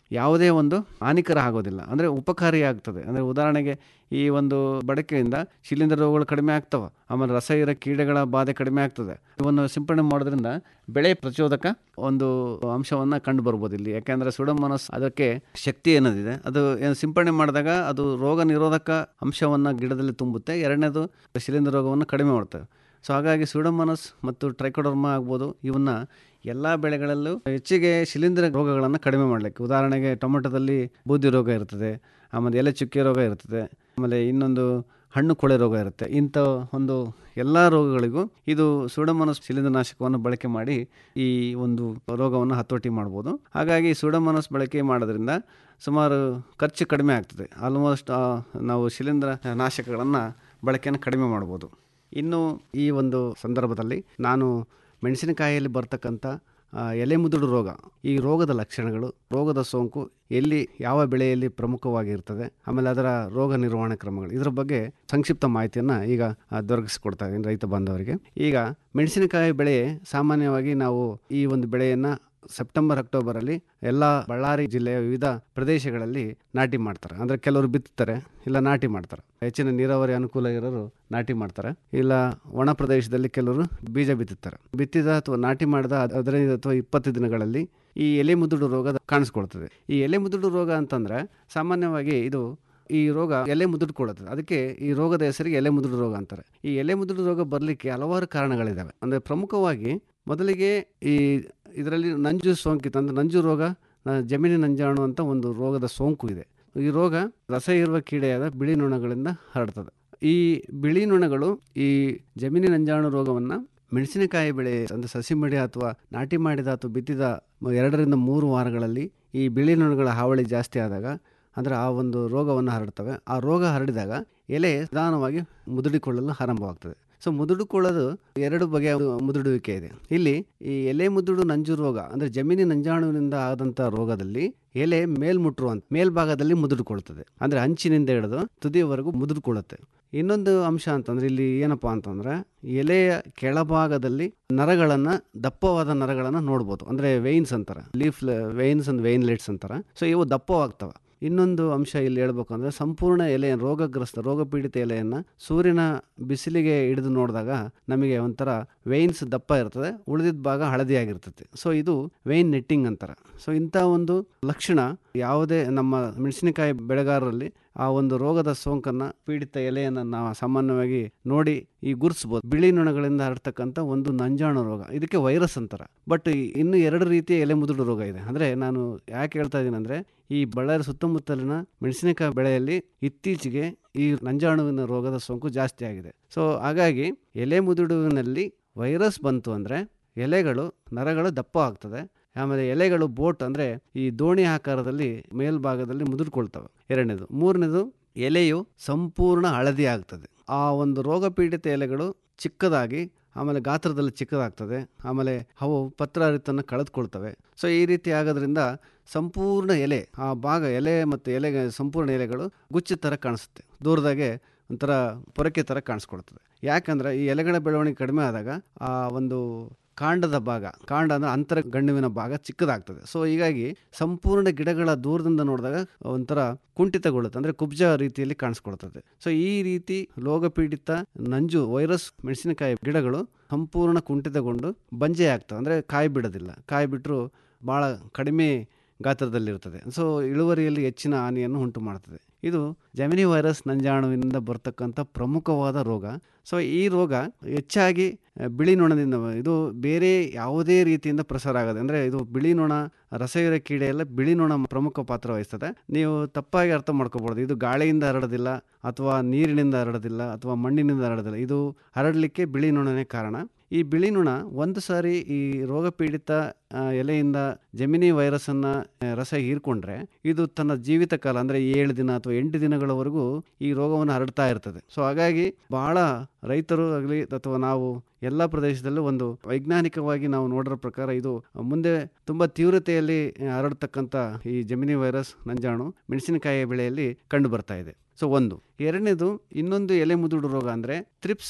ಯಾವುದೇ ಒಂದು ಹಾನಿಕರ ಆಗೋದಿಲ್ಲ ಅಂದರೆ ಉಪಕಾರಿ ಆಗ್ತದೆ ಅಂದರೆ ಉದಾಹರಣೆಗೆ ಈ ಒಂದು ಬಳಕೆಯಿಂದ ಶಿಲೀಂಧ್ರ ರೋಗಗಳು ಕಡಿಮೆ ಆಗ್ತವೆ ಆಮೇಲೆ ರಸ ಇರೋ ಕೀಡೆಗಳ ಬಾಧೆ ಕಡಿಮೆ ಆಗ್ತದೆ ಇವನ್ನು ಸಿಂಪಡಣೆ ಮಾಡೋದ್ರಿಂದ ಬೆಳೆ ಪ್ರಚೋದಕ ಒಂದು ಅಂಶವನ್ನು ಕಂಡು ಬರ್ಬೋದು ಇಲ್ಲಿ ಯಾಕೆಂದರೆ ಸುಡಮನಸ್ ಅದಕ್ಕೆ ಶಕ್ತಿ ಏನದಿದೆ ಅದು ಏನು ಸಿಂಪಡಣೆ ಮಾಡಿದಾಗ ಅದು ರೋಗ ನಿರೋಧಕ ಅಂಶವನ್ನು ಗಿಡದಲ್ಲಿ ತುಂಬುತ್ತೆ ಎರಡನೇದು ಶಿಲೀಂಧ್ರ ರೋಗವನ್ನು ಕಡಿಮೆ ಮಾಡ್ತವೆ ಸೊ ಹಾಗಾಗಿ ಸುಡಮನಸ್ ಮತ್ತು ಟ್ರೈಕೋಡರ್ಮ ಆಗ್ಬೋದು ಇವನ್ನ ಎಲ್ಲ ಬೆಳೆಗಳಲ್ಲೂ ಹೆಚ್ಚಿಗೆ ಶಿಲೀಂಧ್ರ ರೋಗಗಳನ್ನು ಕಡಿಮೆ ಮಾಡಲಿಕ್ಕೆ ಉದಾಹರಣೆಗೆ ಟೊಮೆಟೊದಲ್ಲಿ ಬೂದಿ ರೋಗ ಇರ್ತದೆ ಆಮೇಲೆ ಎಲೆ ಚುಕ್ಕೆ ರೋಗ ಇರ್ತದೆ ಆಮೇಲೆ ಇನ್ನೊಂದು ಹಣ್ಣು ಕೊಳೆ ರೋಗ ಇರುತ್ತೆ ಇಂಥ ಒಂದು ಎಲ್ಲ ರೋಗಗಳಿಗೂ ಇದು ಸೂಡಮನಸ್ ಶಿಲೀಂಧ್ರನಾಶಕವನ್ನು ಬಳಕೆ ಮಾಡಿ ಈ ಒಂದು ರೋಗವನ್ನು ಹತೋಟಿ ಮಾಡ್ಬೋದು ಹಾಗಾಗಿ ಸೂಡಮನಸ್ ಬಳಕೆ ಮಾಡೋದ್ರಿಂದ ಸುಮಾರು ಖರ್ಚು ಕಡಿಮೆ ಆಗ್ತದೆ ಆಲ್ಮೋಸ್ಟ್ ನಾವು ಶಿಲೀಂಧ್ರ ನಾಶಕಗಳನ್ನು ಬಳಕೆಯನ್ನು ಕಡಿಮೆ ಮಾಡ್ಬೋದು ಇನ್ನು ಈ ಒಂದು ಸಂದರ್ಭದಲ್ಲಿ ನಾನು ಮೆಣಸಿನಕಾಯಿಯಲ್ಲಿ ಬರ್ತಕ್ಕಂಥ ಆ, ಎಲೆ ಮುದುಡು ರೋಗ ಈ ರೋಗದ ಲಕ್ಷಣಗಳು ರೋಗದ ಸೋಂಕು ಎಲ್ಲಿ ಯಾವ ಬೆಳೆಯಲ್ಲಿ ಪ್ರಮುಖವಾಗಿರ್ತದೆ ಆಮೇಲೆ ಅದರ ರೋಗ ನಿರ್ವಹಣೆ ಕ್ರಮಗಳು ಇದರ ಬಗ್ಗೆ ಸಂಕ್ಷಿಪ್ತ ಮಾಹಿತಿಯನ್ನು ಈಗ ಆ, ದೊರಕಿಸಿಕೊಡ್ತಾ ಇದ್ದೀನಿ ರೈತ ಬಾಂಧವರಿಗೆ ಈಗ ಮೆಣಸಿನಕಾಯಿ ಬೆಳೆ ಸಾಮಾನ್ಯವಾಗಿ ನಾವು ಈ ಒಂದು ಬೆಳೆಯನ್ನು ಸೆಪ್ಟೆಂಬರ್ ಅಕ್ಟೋಬರಲ್ಲಿ ಎಲ್ಲ ಬಳ್ಳಾರಿ ಜಿಲ್ಲೆಯ ವಿವಿಧ ಪ್ರದೇಶಗಳಲ್ಲಿ ನಾಟಿ ಮಾಡ್ತಾರೆ ಅಂದರೆ ಕೆಲವರು ಬಿತ್ತುತ್ತಾರೆ ಇಲ್ಲ ನಾಟಿ ಮಾಡ್ತಾರೆ ಹೆಚ್ಚಿನ ನೀರಾವರಿ ಅನುಕೂಲ ಇರೋರು ನಾಟಿ ಮಾಡ್ತಾರೆ ಇಲ್ಲ ಒಣ ಪ್ರದೇಶದಲ್ಲಿ ಕೆಲವರು ಬೀಜ ಬಿತ್ತುತ್ತಾರೆ ಬಿತ್ತಿದ ಅಥವಾ ನಾಟಿ ಮಾಡಿದ ಹದಿನೈದು ಅಥವಾ ಇಪ್ಪತ್ತು ದಿನಗಳಲ್ಲಿ ಈ ಎಲೆ ಮುದುಡು ರೋಗ ಕಾಣಿಸ್ಕೊಳ್ತದೆ ಈ ಎಲೆ ಮುದುಡು ರೋಗ ಅಂತಂದ್ರೆ ಸಾಮಾನ್ಯವಾಗಿ ಇದು ಈ ರೋಗ ಎಲೆ ಮುದುಡ್ಕೊಳ್ಳುತ್ತದೆ ಅದಕ್ಕೆ ಈ ರೋಗದ ಹೆಸರಿಗೆ ಎಲೆ ಮುದುಡು ರೋಗ ಅಂತಾರೆ ಈ ಎಲೆ ಮುದುಡು ರೋಗ ಬರಲಿಕ್ಕೆ ಹಲವಾರು ಕಾರಣಗಳಿದ್ದಾವೆ ಅಂದರೆ ಪ್ರಮುಖವಾಗಿ ಮೊದಲಿಗೆ ಈ ಇದರಲ್ಲಿ ನಂಜು ಸೋಂಕಿತ ಅಂದರೆ ನಂಜು ರೋಗ ಆ, ಜಮೀನಿನ ನಂಜಾಣು ಅಂತ ಒಂದು ರೋಗದ ಸೋಂಕು ಇದೆ ಈ ರೋಗ ರಸ ಇರುವ ಕೀಡೆಯಾದ ಬಿಳಿ ನೊಣಗಳಿಂದ ಹರಡ್ತದೆ ಈ ಬಿಳಿ ನೊಣಗಳು ಈ ಜಮೀನಿನ ನಂಜಾಣು ರೋಗವನ್ನು ಮೆಣಸಿನಕಾಯಿ ಬೆಳೆ ಅಂದರೆ ಸಸಿ ಮಡಿ ಅಥವಾ ನಾಟಿ ಮಾಡಿದ ಅಥವಾ ಬಿತ್ತಿದ ಮ- ಎರಡರಿಂದ ಮೂರು ವಾರಗಳಲ್ಲಿ ಈ ಬಿಳಿ ನೊಣಗಳ ಹಾವಳಿ ಜಾಸ್ತಿ ಆದಾಗ ಅಂದರೆ ಆ ಒಂದು ರೋಗವನ್ನು ಹರಡ್ತವೆ ಆ ರೋಗ ಹರಡಿದಾಗ ಎಲೆ ನಿಧಾನವಾಗಿ ಮುದುಡಿಕೊಳ್ಳಲು ಆರಂಭವಾಗ್ತದೆ ಸೊ ಮುದುಡಿಕೊಳ್ಳೋದು ಎರಡು ಬಗೆಯ ಒಂದು ಮುದುಡುವಿಕೆ ಇದೆ ಇಲ್ಲಿ ಈ ಎಲೆ ಮುದುಡು ನಂಜು ರೋಗ ಅಂದರೆ ಜಮೀನಿನ ನಂಜಾಣುವಿನಿಂದ ಆದಂಥ ರೋಗದಲ್ಲಿ ಎಲೆ ಮೇಲ್ಮುಟ್ರುವಂತ ಮೇಲ್ಭಾಗದಲ್ಲಿ ಮುದುಡಿಕೊಳ್ತದೆ ಅಂದರೆ ಅಂಚಿನಿಂದ ಹಿಡಿದು ತುದಿಯವರೆಗೂ ಮುದುಡಿಕೊಳ್ಳುತ್ತೆ ಇನ್ನೊಂದು ಅಂಶ ಅಂತಂದ್ರೆ ಇಲ್ಲಿ ಏನಪ್ಪಾ ಅಂತಂದ್ರೆ ಎಲೆಯ ಕೆಳಭಾಗದಲ್ಲಿ ನರಗಳನ್ನ ದಪ್ಪವಾದ ನರಗಳನ್ನ ನೋಡ್ಬೋದು ಅಂದ್ರೆ ವೆಯಿನ್ಸ್ ಅಂತಾರ ಲೀಫ್ ವೆಯಿನ್ಸ್ ಅಂಡ್ ವೆಯಿನ್ಲೆಟ್ಸ್ ಅಂತಾರ ಸೊ ಇವು ದಪ್ಪವಾಗ್ತವ ಇನ್ನೊಂದು ಅಂಶ ಇಲ್ಲಿ ಹೇಳ್ಬೇಕು ಅಂದ್ರೆ ಸಂಪೂರ್ಣ ಎಲೆ ರೋಗಗ್ರಸ್ತ ರೋಗಪೀಡಿತ ಎಲೆಯನ್ನ ಸೂರ್ಯನ ಬಿಸಿಲಿಗೆ ಹಿಡಿದು ನೋಡಿದಾಗ ನಮಗೆ ಒಂಥರ ವೆಯಿನ್ಸ್ ದಪ್ಪ ಇರ್ತದೆ ಉಳಿದಿದ್ದ ಭಾಗ ಹಳದಿಯಾಗಿರ್ತದೆ ಸೊ ಇದು ವೆಯಿನ್ ನೆಟ್ಟಿಂಗ್ ಅಂತಾರೆ ಸೊ ಇಂಥ ಒಂದು ಲಕ್ಷಣ ಯಾವುದೇ ನಮ್ಮ ಮೆಣಸಿನಕಾಯಿ ಬೆಳೆಗಾರರಲ್ಲಿ ಆ ಒಂದು ರೋಗದ ಸೋಂಕನ್ನ ಪೀಡಿತ ಎಲೆಯನ್ನು ನಾವು ಸಾಮಾನ್ಯವಾಗಿ ನೋಡಿ ಈ ಗುರುತಿಸ್ಬೋದು ಬಿಳಿ ನೊಣಗಳಿಂದ ಹರಡ್ತಕ್ಕಂಥ ಒಂದು ನಂಜಾಣು ರೋಗ ಇದಕ್ಕೆ ವೈರಸ್ ಅಂತಾರೆ ಬಟ್ ಇನ್ನು ಎರಡು ರೀತಿಯ ಎಲೆ ಮುದುಡು ರೋಗ ಇದೆ ಅಂದ್ರೆ ನಾನು ಯಾಕೆ ಹೇಳ್ತಾ ಇದ್ದೀನಿ ಅಂದ್ರೆ ಈ ಬಳ್ಳಾರಿ ಸುತ್ತಮುತ್ತಲಿನ ಮೆಣಸಿನಕಾಯಿ ಬೆಳೆಯಲ್ಲಿ ಇತ್ತೀಚೆಗೆ ಈ ನಂಜಾಣುವಿನ ರೋಗದ ಸೋಂಕು ಜಾಸ್ತಿ ಆಗಿದೆ ಸೊ ಹಾಗಾಗಿ ಎಲೆ ಮುದುಡುವಿನಲ್ಲಿ ವೈರಸ್ ಬಂತು ಅಂದರೆ ಎಲೆಗಳು ನರಗಳು ದಪ್ಪ ಆಗ್ತದೆ ಆಮೇಲೆ ಎಲೆಗಳು ಬೋಟ್ ಅಂದರೆ ಈ ದೋಣಿ ಆಕಾರದಲ್ಲಿ ಮೇಲ್ಭಾಗದಲ್ಲಿ ಮುದುಡ್ಕೊಳ್ತವೆ ಎರಡನೇದು ಮೂರನೇದು ಎಲೆಯು ಸಂಪೂರ್ಣ ಹಳದಿ ಆಗ್ತದೆ ಆ ಒಂದು ರೋಗಪೀಡಿತ ಎಲೆಗಳು ಚಿಕ್ಕದಾಗಿ ಆಮೇಲೆ ಗಾತ್ರದಲ್ಲಿ ಚಿಕ್ಕದಾಗ್ತದೆ ಆಮೇಲೆ ಅವು ಪತ್ರಹರಿತನ್ನು ಕಳೆದುಕೊಳ್ತವೆ ಸೊ ಈ ರೀತಿ ಆಗೋದ್ರಿಂದ ಸಂಪೂರ್ಣ ಎಲೆ ಆ ಭಾಗ ಎಲೆ ಮತ್ತು ಎಲೆಗೆ ಸಂಪೂರ್ಣ ಎಲೆಗಳು ಗುಚ್ಚಿದ ಥರ ಕಾಣಿಸುತ್ತೆ ದೂರದಾಗೆ ಒಂಥರ ಪೊರಕೆ ಥರ ಕಾಣಿಸ್ಕೊಳ್ತದೆ ಯಾಕಂದ್ರೆ ಈ ಎಲೆಗಳ ಬೆಳವಣಿಗೆ ಕಡಿಮೆ ಆದಾಗ ಆ ಒಂದು ಕಾಂಡದ ಭಾಗ ಕಾಂಡ ಅಂದರೆ ಅಂತರ ಗಂಡುವಿನ ಭಾಗ ಚಿಕ್ಕದಾಗ್ತದೆ ಸೊ ಹೀಗಾಗಿ ಸಂಪೂರ್ಣ ಗಿಡಗಳ ದೂರದಿಂದ ನೋಡಿದಾಗ ಒಂಥರ ಕುಂಠಿತಗೊಳ್ಳುತ್ತೆ ಅಂದರೆ ಕುಬ್ಜ ರೀತಿಯಲ್ಲಿ ಕಾಣಿಸ್ಕೊಳ್ತದೆ ಸೊ ಈ ರೀತಿ ರೋಗಪೀಡಿತ ನಂಜು ವೈರಸ್ ಮೆಣಸಿನಕಾಯಿ ಗಿಡಗಳು ಸಂಪೂರ್ಣ ಕುಂಠಿತಗೊಂಡು ಬಂಜೆ ಆಗ್ತವೆ ಅಂದರೆ ಕಾಯಿ ಬಿಡೋದಿಲ್ಲ ಕಾಯಿ ಬಿಟ್ಟರು ಭಾಳ ಕಡಿಮೆ ಗಾತ್ರದಲ್ಲಿರ್ತದೆ ಸೊ ಇಳುವರಿಯಲ್ಲಿ ಹೆಚ್ಚಿನ ಹಾನಿಯನ್ನು ಉಂಟು ಮಾಡ್ತದೆ ಇದು ಜಮಿನಿ ವೈರಸ್ ನಂಜಾಣುವಿನಿಂದ ಬರ್ತಕ್ಕಂಥ ಪ್ರಮುಖವಾದ ರೋಗ ಸೊ ಈ ರೋಗ ಹೆಚ್ಚಾಗಿ ಆ, ಬಿಳಿ ನೊಣದಿಂದ ಇದು ಬೇರೆ ಯಾವುದೇ ರೀತಿಯಿಂದ ಪ್ರಸಾರ ಆಗೋದು ಅಂದರೆ ಇದು ಬಿಳಿ ನೊಣ ರಸಯುರ ಕೀಡೆ ಎಲ್ಲ ಬಿಳಿ ನೊಣ ಪ್ರಮುಖ ಪಾತ್ರ ವಹಿಸ್ತದೆ ನೀವು ತಪ್ಪಾಗಿ ಅರ್ಥ ಮಾಡ್ಕೋಬಹುದು ಇದು ಗಾಳಿಯಿಂದ ಹರಡೋದಿಲ್ಲ ಅಥವಾ ನೀರಿನಿಂದ ಹರಡೋದಿಲ್ಲ ಅಥವಾ ಮಣ್ಣಿನಿಂದ ಹರಡೋದಿಲ್ಲ ಇದು ಹರಡಲಿಕ್ಕೆ ಬಿಳಿ ನೊಣನೇ ಕಾರಣ ಈ ಬಿಳಿ ನೊಣ ಒಂದು ಸಾರಿ ಈ ರೋಗ ಪೀಡಿತ ಆ, ಎಲೆಯಿಂದ ಜಮಿನಿ ವೈರಸ್ಸನ್ನು ರಸ ಹೀರ್ಕೊಂಡ್ರೆ ಇದು ತನ್ನ ಜೀವಿತ ಕಾಲ ಅಂದರೆ ಏಳು ದಿನ ಅಥವಾ ಎಂಟು ದಿನಗಳವರೆಗೂ ಈ ರೋಗವನ್ನು ಹರಡ್ತಾ ಇರ್ತದೆ ಸೊ ಹಾಗಾಗಿ ಬಹಳ ರೈತರು ಆಗಲಿ ಅಥವಾ ನಾವು ಎಲ್ಲ ಪ್ರದೇಶದಲ್ಲೂ ಒಂದು ವೈಜ್ಞಾನಿಕವಾಗಿ ನಾವು ನೋಡಿರೋ ಪ್ರಕಾರ ಇದು ಮುಂದೆ ತುಂಬ ತೀವ್ರತೆಯಲ್ಲಿ ಹರಡ್ತಕ್ಕಂಥ ಈ ಜಮಿನಿ ವೈರಸ್ ನಂಜಾಣು ಮೆಣಸಿನಕಾಯಿ ಬೆಳೆಯಲ್ಲಿ ಕಂಡು ಬರ್ತಾ ಇದೆ ಸೊ ಒಂದು ಎರಡನೇದು ಇನ್ನೊಂದು ಎಲೆ ಮುದುಡು ರೋಗ ಅಂದರೆ ತ್ರಿಪ್ಸ್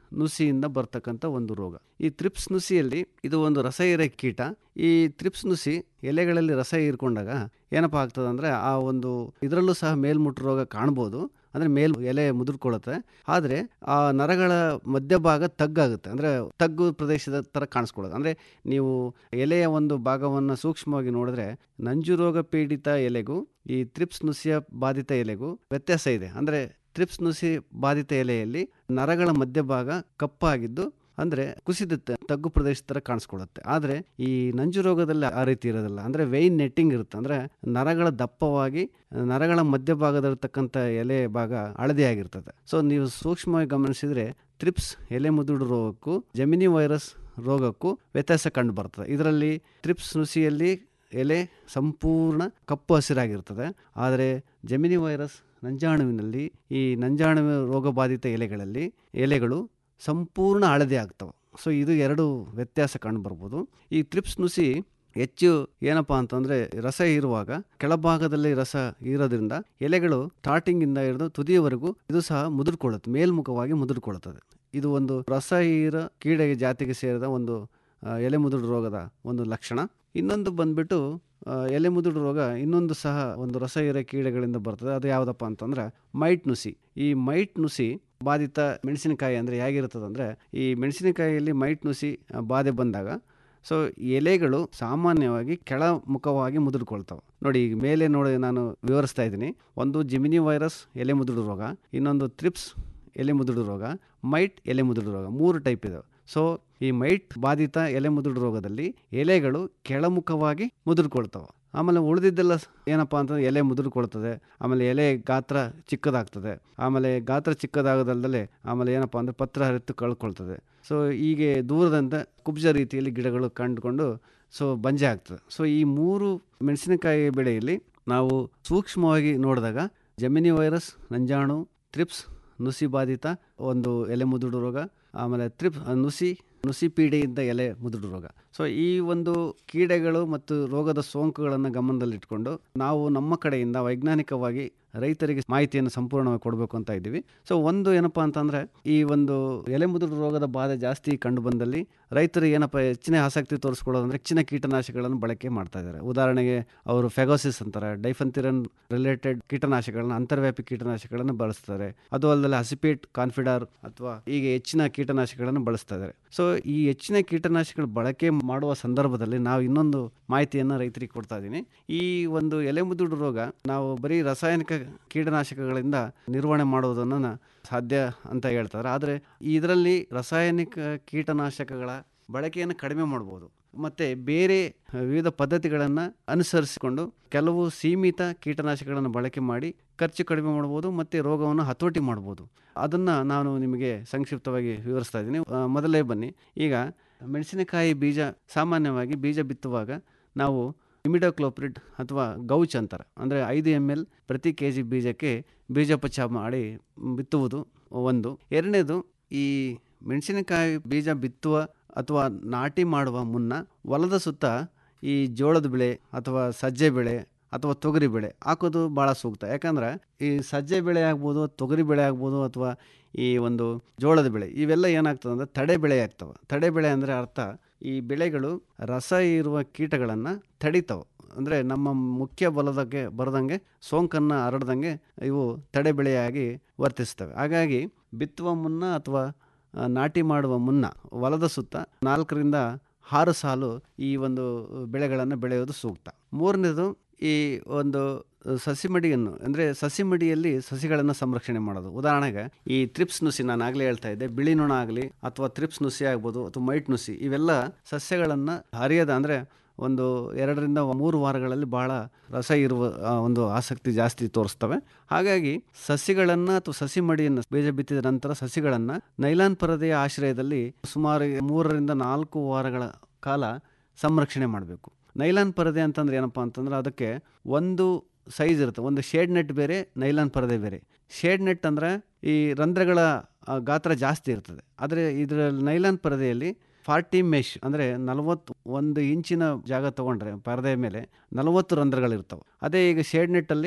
ನುಸಿಯಿಂದ ಬರ್ತಕ್ಕಂಥ ಒಂದು ರೋಗ ಈ ತ್ರಿಪ್ಸ್ ನುಸಿಯಲ್ಲಿ ಇದು ಒಂದು ರಸ ಹೀರೋ ಕೀಟ ಈ ತ್ರಿಪ್ಸ್ ನುಸಿ ಎಲೆಗಳಲ್ಲಿ ರಸ ಹೀರ್ಕೊಂಡಾಗ ಏನಪ್ಪ ಆಗ್ತದೆ ಅಂದರೆ ಆ ಒಂದು ಇದರಲ್ಲೂ ಸಹ ಮೇಲ್ಮುಟ್ಟು ರೋಗ ಕಾಣ್ಬೋದು ಅಂದರೆ ಮೇಲ್ ಎಲೆ ಮುದುರ್ಕೊಳ್ಳುತ್ತೆ ಆದರೆ ಆ ನರಗಳ ಮಧ್ಯಭಾಗ ತಗ್ಗಾಗುತ್ತೆ ಅಂದರೆ ತಗ್ಗು ಪ್ರದೇಶದ ಥರ ಕಾಣಿಸ್ಕೊಳ್ಳೋದು ಅಂದರೆ ನೀವು ಎಲೆಯ ಒಂದು ಭಾಗವನ್ನು ಸೂಕ್ಷ್ಮವಾಗಿ ನೋಡಿದ್ರೆ ನಂಜು ರೋಗ ಪೀಡಿತ ಎಲೆಗೂ ಈ ತ್ರಿಪ್ಸ್ ನುಸಿಯ ಬಾಧಿತ ಎಲೆಗೂ ವ್ಯತ್ಯಾಸ ಇದೆ ಅಂದರೆ ತ್ರಿಪ್ಸ್ ನುಸಿ ಬಾಧಿತ ಎಲೆಯಲ್ಲಿ ನರಗಳ ಮಧ್ಯಭಾಗ ಕಪ್ಪಾಗಿದ್ದು ಅಂದರೆ ಕುಸಿದುತ್ತೆ ತಗ್ಗು ಪ್ರದೇಶ ಥರ ಕಾಣಿಸ್ಕೊಳ್ಳುತ್ತೆ ಆದರೆ ಈ ನಂಜು ರೋಗದಲ್ಲಿ ಆ ರೀತಿ ಇರೋದಿಲ್ಲ ಅಂದರೆ ವೆಯ್ನ್ ನೆಟ್ಟಿಂಗ್ ಇರುತ್ತೆ ಅಂದರೆ ನರಗಳ ದಪ್ಪವಾಗಿ ನರಗಳ ಮಧ್ಯಭಾಗದಲ್ಲಿರ್ತಕ್ಕಂಥ ಎಲೆ ಭಾಗ ಹಳದಿಯಾಗಿರ್ತದೆ ಸೊ ನೀವು ಸೂಕ್ಷ್ಮವಾಗಿ ಗಮನಿಸಿದರೆ ತ್ರಿಪ್ಸ್ ಎಲೆ ಮುದುಡು ರೋಗಕ್ಕೂ ಜಮಿನಿ ವೈರಸ್ ರೋಗಕ್ಕೂ ವ್ಯತ್ಯಾಸ ಕಂಡು ಬರ್ತದೆ ಇದರಲ್ಲಿ ತ್ರಿಪ್ಸ್ ನುಸಿಯಲ್ಲಿ ಎಲೆ ಸಂಪೂರ್ಣ ಕಪ್ಪು ಹಸಿರಾಗಿರ್ತದೆ ಆದರೆ ಜಮಿನಿ ವೈರಸ್ ನಂಜಾಣುವಿನಲ್ಲಿ ಈ ನಂಜಾಣುವಿನ ರೋಗಬಾಧಿತ ಎಲೆಗಳಲ್ಲಿ ಎಲೆಗಳು ಸಂಪೂರ್ಣ ಹಳದಿ ಆಗ್ತವೆ ಸೊ ಇದು ಎರಡು ವ್ಯತ್ಯಾಸ ಕಂಡು ಬರ್ಬೋದು ಈ ತ್ರಿಪ್ಸ್ ನುಸಿ ಹೆಚ್ಚು ಏನಪ್ಪಾ ಅಂತಂದ್ರೆ ರಸ ಹೀರುವಾಗ ಕೆಳಭಾಗದಲ್ಲಿ ರಸ ಹೀರೋದ್ರಿಂದ ಎಲೆಗಳು ಸ್ಟಾರ್ಟಿಂಗಿಂದ ಹಿಡಿದು ತುದಿಯವರೆಗೂ ಇದು ಸಹ ಮುದುರ್ಕೊಳ್ಳುತ್ತೆ ಮೇಲ್ಮುಖವಾಗಿ ಮುದುರ್ಕೊಳ್ಳುತ್ತದೆ ಇದು ಒಂದು ರಸ ಹೀರ ಕೀಡೆ ಜಾತಿಗೆ ಸೇರಿದ ಒಂದು ಆ, ಎಲೆ ಮುದುಡು ರೋಗದ ಒಂದು ಲಕ್ಷಣ ಇನ್ನೊಂದು ಬಂದ್ಬಿಟ್ಟು ಆ, ಎಲೆ ಮುದುಡು ರೋಗ ಇನ್ನೊಂದು ಸಹ ಒಂದು ರಸ ಹೀರ ಕೀಡೆಗಳಿಂದ ಬರ್ತದೆ ಅದು ಯಾವುದಪ್ಪ ಅಂತಂದ್ರೆ ಮೈಟ್ ನುಸಿ ಈ ಮೈಟ್ ನುಸಿ ಬಾಧಿತ ಮೆಣಸಿನಕಾಯಿ ಅಂದರೆ ಹೇಗಿರ್ತದೆ ಅಂದರೆ ಈ ಮೆಣಸಿನಕಾಯಿಯಲ್ಲಿ ಮೈಟ್ ನುಸಿ ಆ, ಬಾಧೆ ಬಂದಾಗ ಸೊ ಎಲೆಗಳು ಸಾಮಾನ್ಯವಾಗಿ ಕೆಳಮುಖವಾಗಿ ಮುದುರ್ಕೊಳ್ತವೆ ನೋಡಿ ಈಗ ಮೇಲೆ ನೋಡಿ ನಾನು ವಿವರಿಸ್ತಾ ಇದ್ದೀನಿ ಒಂದು ಜಿಮಿನಿ ವೈರಸ್ ಎಲೆ ಮುದುಡು ರೋಗ ಇನ್ನೊಂದು ತ್ರಿಪ್ಸ್ ಎಲೆ ಮುದುಡು ರೋಗ ಮೈಟ್ ಎಲೆ ಮುದುಡು ರೋಗ ಮೂರು ಟೈಪ್ ಇದಾವೆ ಸೊ ಈ ಮೈಟ್ ಬಾಧಿತ ಎಲೆ ಮುದುಡು ರೋಗದಲ್ಲಿ ಎಲೆಗಳು ಕೆಳಮುಖವಾಗಿ ಮುದುರ್ಕೊಳ್ತವೆ ಆಮೇಲೆ ಉಳಿದಿದ್ದೆಲ್ಲ ಏನಪ್ಪ ಅಂತಂದ್ರೆ ಎಲೆ ಮುದುರ್ಕೊಳ್ತದೆ ಆಮೇಲೆ ಎಲೆ ಗಾತ್ರ ಚಿಕ್ಕದಾಗ್ತದೆ ಆಮೇಲೆ ಗಾತ್ರ ಚಿಕ್ಕದಾಗದಲ್ಲದೆ ಆಮೇಲೆ ಏನಪ್ಪ ಅಂದರೆ ಪತ್ರ ಹರಿತು ಕಳ್ಕೊಳ್ತದೆ ಸೊ ಹೀಗೆ ದೂರದಿಂದ ಕುಬ್ಜ ರೀತಿಯಲ್ಲಿ ಗಿಡಗಳು ಕಂಡುಕೊಂಡು ಸೊ ಬಂಜೆ ಆಗ್ತದೆ ಸೊ ಈ ಮೂರು ಮೆಣಸಿನಕಾಯಿ ಬೆಳೆಯಲ್ಲಿ ನಾವು ಸೂಕ್ಷ್ಮವಾಗಿ ನೋಡಿದಾಗ ಜಮಿನಿ ವೈರಸ್ ನಂಜಾಣು ತ್ರಿಪ್ಸ್ ನುಸಿ ಬಾಧಿತ ಒಂದು ಎಲೆ ಮುದುಡು ರೋಗ ಆಮೇಲೆ ತ್ರಿಪ್ ನುಸಿ ನುಸಿ ಪೀಡೆಯಿಂದ ಎಲೆ ಮುದುಡು ರೋಗ ಸೊ ಈ ಒಂದು ಕೀಡೆಗಳು ಮತ್ತು ರೋಗದ ಸೋಂಕುಗಳನ್ನು ಗಮನದಲ್ಲಿಟ್ಕೊಂಡು ನಾವು ನಮ್ಮ ಕಡೆಯಿಂದ ವೈಜ್ಞಾನಿಕವಾಗಿ ರೈತರಿಗೆ ಮಾಹಿತಿಯನ್ನು ಸಂಪೂರ್ಣವಾಗಿ ಕೊಡಬೇಕು ಅಂತ ಇದ್ದೀವಿ ಸೊ ಒಂದು ಏನಪ್ಪಾ ಅಂತಂದ್ರೆ ಈ ಒಂದು ಎಲೆ ಮುದುಡು ರೋಗದ ಬಾಧೆ ಜಾಸ್ತಿ ಕಂಡು ಬಂದಲ್ಲಿ ರೈತರು ಏನಪ್ಪ ಹೆಚ್ಚಿನ ಆಸಕ್ತಿ ತೋರಿಸ್ಕೊಳ್ಳೋದಂದ್ರೆ ಹೆಚ್ಚಿನ ಕೀಟನಾಶಕಗಳನ್ನು ಬಳಕೆ ಮಾಡ್ತಾ ಇದ್ದಾರೆ ಉದಾಹರಣೆಗೆ ಅವರು ಫೆಗೋಸಿಸ್ ಅಂತಾರೆ ಡೈಫನ್ತಿರನ್ ರಿಲೇಟೆಡ್ ಕೀಟನಾಶಕಗಳನ್ನ ಅಂತರ್ವ್ಯಾಪಿ ಕೀಟನಾಶಕಗಳನ್ನು ಬಳಸ್ತಾರೆ ಅದು ಅಲ್ಲದೆ ಹಸಿಪೇಟ್ ಕಾನ್ಫಿಡಾರ್ ಅಥವಾ ಹೀಗೆ ಹೆಚ್ಚಿನ ಕೀಟನಾಶಕಗಳನ್ನು ಬಳಸ್ತಾ ಇದ್ದಾರೆ ಸೊ ಈ ಹೆಚ್ಚಿನ ಕೀಟನಾಶಕಗಳ ಬಳಕೆ ಮಾಡುವ ಸಂದರ್ಭದಲ್ಲಿ ನಾವು ಇನ್ನೊಂದು ಮಾಹಿತಿಯನ್ನು ರೈತರಿಗೆ ಕೊಡ್ತಾ ಇದ್ದೀನಿ ಈ ಒಂದು ಎಲೆ ಮುದುಡು ರೋಗ ನಾವು ಬರೀ ರಾಸಾಯನಿಕ ಕೀಟನಾಶಕಗಳಿಂದ ನಿರ್ವಹಣೆ ಮಾಡೋದನ್ನು ನ- ಸಾಧ್ಯ ಅಂತ ಹೇಳ್ತಾರೆ ಆದರೆ ಇದರಲ್ಲಿ ರಾಸಾಯನಿಕ ಕೀಟನಾಶಕಗಳ ಬಳಕೆಯನ್ನು ಕಡಿಮೆ ಮಾಡ್ಬೋದು ಮತ್ತು ಬೇರೆ ವಿವಿಧ ಪದ್ಧತಿಗಳನ್ನು ಅನುಸರಿಸಿಕೊಂಡು ಕೆಲವು ಸೀಮಿತ ಕೀಟನಾಶಕಗಳನ್ನು ಬಳಕೆ ಮಾಡಿ ಖರ್ಚು ಕಡಿಮೆ ಮಾಡ್ಬೋದು ಮತ್ತು ರೋಗವನ್ನು ಹತೋಟಿ ಮಾಡ್ಬೋದು ಅದನ್ನು ನಾನು ನಿಮಗೆ ಸಂಕ್ಷಿಪ್ತವಾಗಿ ವಿವರಿಸ್ತಾ ಇದ್ದೀನಿ ಆ, ಮೊದಲೇ ಬನ್ನಿ ಈಗ ಮೆಣಸಿನಕಾಯಿ ಬೀಜ ಸಾಮಾನ್ಯವಾಗಿ ಬೀಜ ಬಿತ್ತುವಾಗ ನಾವು ಇಮಿಡೋಕ್ಲೋಪ್ರಿಡ್ ಅಥವಾ ಗೌಚ್ ಅಂತಾರೆ ಅಂದರೆ ಐದು ಎಮ್ ಎಲ್ ಪ್ರತಿ ಕೆ ಜಿ ಬೀಜಕ್ಕೆ ಬೀಜೋಪಚಾರ ಮಾಡಿ ಬಿತ್ತುವುದು ಒಂದು ಎರಡನೇದು ಈ ಮೆಣಸಿನಕಾಯಿ ಬೀಜ ಬಿತ್ತುವ ಅಥವಾ ನಾಟಿ ಮಾಡುವ ಮುನ್ನ ಹೊಲದ ಸುತ್ತ ಈ ಜೋಳದ ಬೆಳೆ ಅಥವಾ ಸಜ್ಜೆ ಬೆಳೆ ಅಥವಾ ತೊಗರಿ ಬೆಳೆ ಹಾಕೋದು ಭಾಳ ಸೂಕ್ತ ಯಾಕಂದ್ರೆ ಈ ಸಜ್ಜೆ ಬೆಳೆ ಆಗ್ಬೋದು ತೊಗರಿ ಬೆಳೆ ಆಗ್ಬೋದು ಅಥವಾ ಈ ಒಂದು ಜೋಳದ ಬೆಳೆ ಇವೆಲ್ಲ ಏನಾಗ್ತದೆ ಅಂದರೆ ತಡೆ ಬೆಳೆ ಆಗ್ತವೆ ತಡೆ ಬೆಳೆ ಅಂದರೆ ಅರ್ಥ ಈ ಬೆಳೆಗಳು ರಸ ಇರುವ ಕೀಟಗಳನ್ನು ತಡಿತಾವೆ ಅಂದರೆ ನಮ್ಮ ಮುಖ್ಯ ಬಲದಕ್ಕೆ ಬರದಂಗೆ ಸೋಂಕನ್ನು ಹರಡ್ದಂಗೆ ಇವು ತಡೆ ಬೆಳೆಯಾಗಿ ವರ್ತಿಸ್ತವೆ ಹಾಗಾಗಿ ಬಿತ್ತುವ ಮುನ್ನ ಅಥವಾ ಆ, ನಾಟಿ ಮಾಡುವ ಮುನ್ನ ಹೊಲದ ಸುತ್ತ ನಾಲ್ಕರಿಂದ ಆರು ಸಾಲು ಈ ಒಂದು ಬೆಳೆಗಳನ್ನು ಬೆಳೆಯೋದು ಸೂಕ್ತ ಮೂರನೇದು ಈ ಒಂದು ಸಸಿಮಡಿಯನ್ನು ಅಂದರೆ ಸಸಿಮಡಿಯಲ್ಲಿ ಸಸಿಗಳನ್ನು ಸಂರಕ್ಷಣೆ ಮಾಡೋದು ಉದಾಹರಣೆಗೆ ಈ ತ್ರಿಪ್ಸ್ ನುಸಿ ನಾನು ಆಗಲೇ ಹೇಳ್ತಾ ಇದ್ದೆ ಬಿಳಿ ನೊಣ ಆಗಲಿ ಅಥವಾ ತ್ರಿಪ್ಸ್ ನುಸಿ ಆಗ್ಬೋದು ಅಥವಾ ಮೈಟ್ ನುಸಿ ಇವೆಲ್ಲ ಸಸ್ಯಗಳನ್ನು ಹರಿಯದ ಅಂದರೆ ಒಂದು ಎರಡರಿಂದ ಮೂರು ವಾರಗಳಲ್ಲಿ ಬಹಳ ರಸ ಇರುವ ಆ, ಒಂದು ಆಸಕ್ತಿ ಜಾಸ್ತಿ ತೋರಿಸ್ತವೆ ಹಾಗಾಗಿ ಸಸಿಗಳನ್ನು ಅಥವಾ ಸಸಿ ಮಡಿಯನ್ನು ಬೀಜ ಬಿತ್ತಿದ ನಂತರ ಸಸಿಗಳನ್ನು ನೈಲಾನ್ ಪರದೆಯ ಆಶ್ರಯದಲ್ಲಿ ಸುಮಾರು ಮೂರರಿಂದ ನಾಲ್ಕು ವಾರಗಳ ಕಾಲ ಸಂರಕ್ಷಣೆ ಮಾಡಬೇಕು ನೈಲಾನ್ ಪರದೆ ಅಂತಂದ್ರೆ ಏನಪ್ಪ ಅಂತಂದ್ರೆ ಅದಕ್ಕೆ ಒಂದು ಸೈಜ್ ಇರುತ್ತೆ ಒಂದು ಶೇಡ್ ನೆಟ್ ಬೇರೆ ನೈಲಾನ್ ಪರದೆ ಬೇರೆ ಶೇಡ್ ನೆಟ್ ಅಂದರೆ ಈ ರಂಧ್ರಗಳ ಆ, ಗಾತ್ರ ಜಾಸ್ತಿ ಇರ್ತದೆ ಆದರೆ ಇದರ ನೈಲಾನ್ ಪರದೆಯಲ್ಲಿ ಫಾರ್ಟಿ ಮೆಶ್ ಅಂದರೆ ನಲವತ್ತು ಒಂದು ಇಂಚಿನ ಜಾಗ ತೊಗೊಂಡ್ರೆ ಪರದೆಯ ಮೇಲೆ ನಲವತ್ತು ರಂಧ್ರಗಳಿರ್ತವೆ ಅದೇ ಈಗ ಶೇಡ್ ನೆಟ್ಟಲ್ಲಿ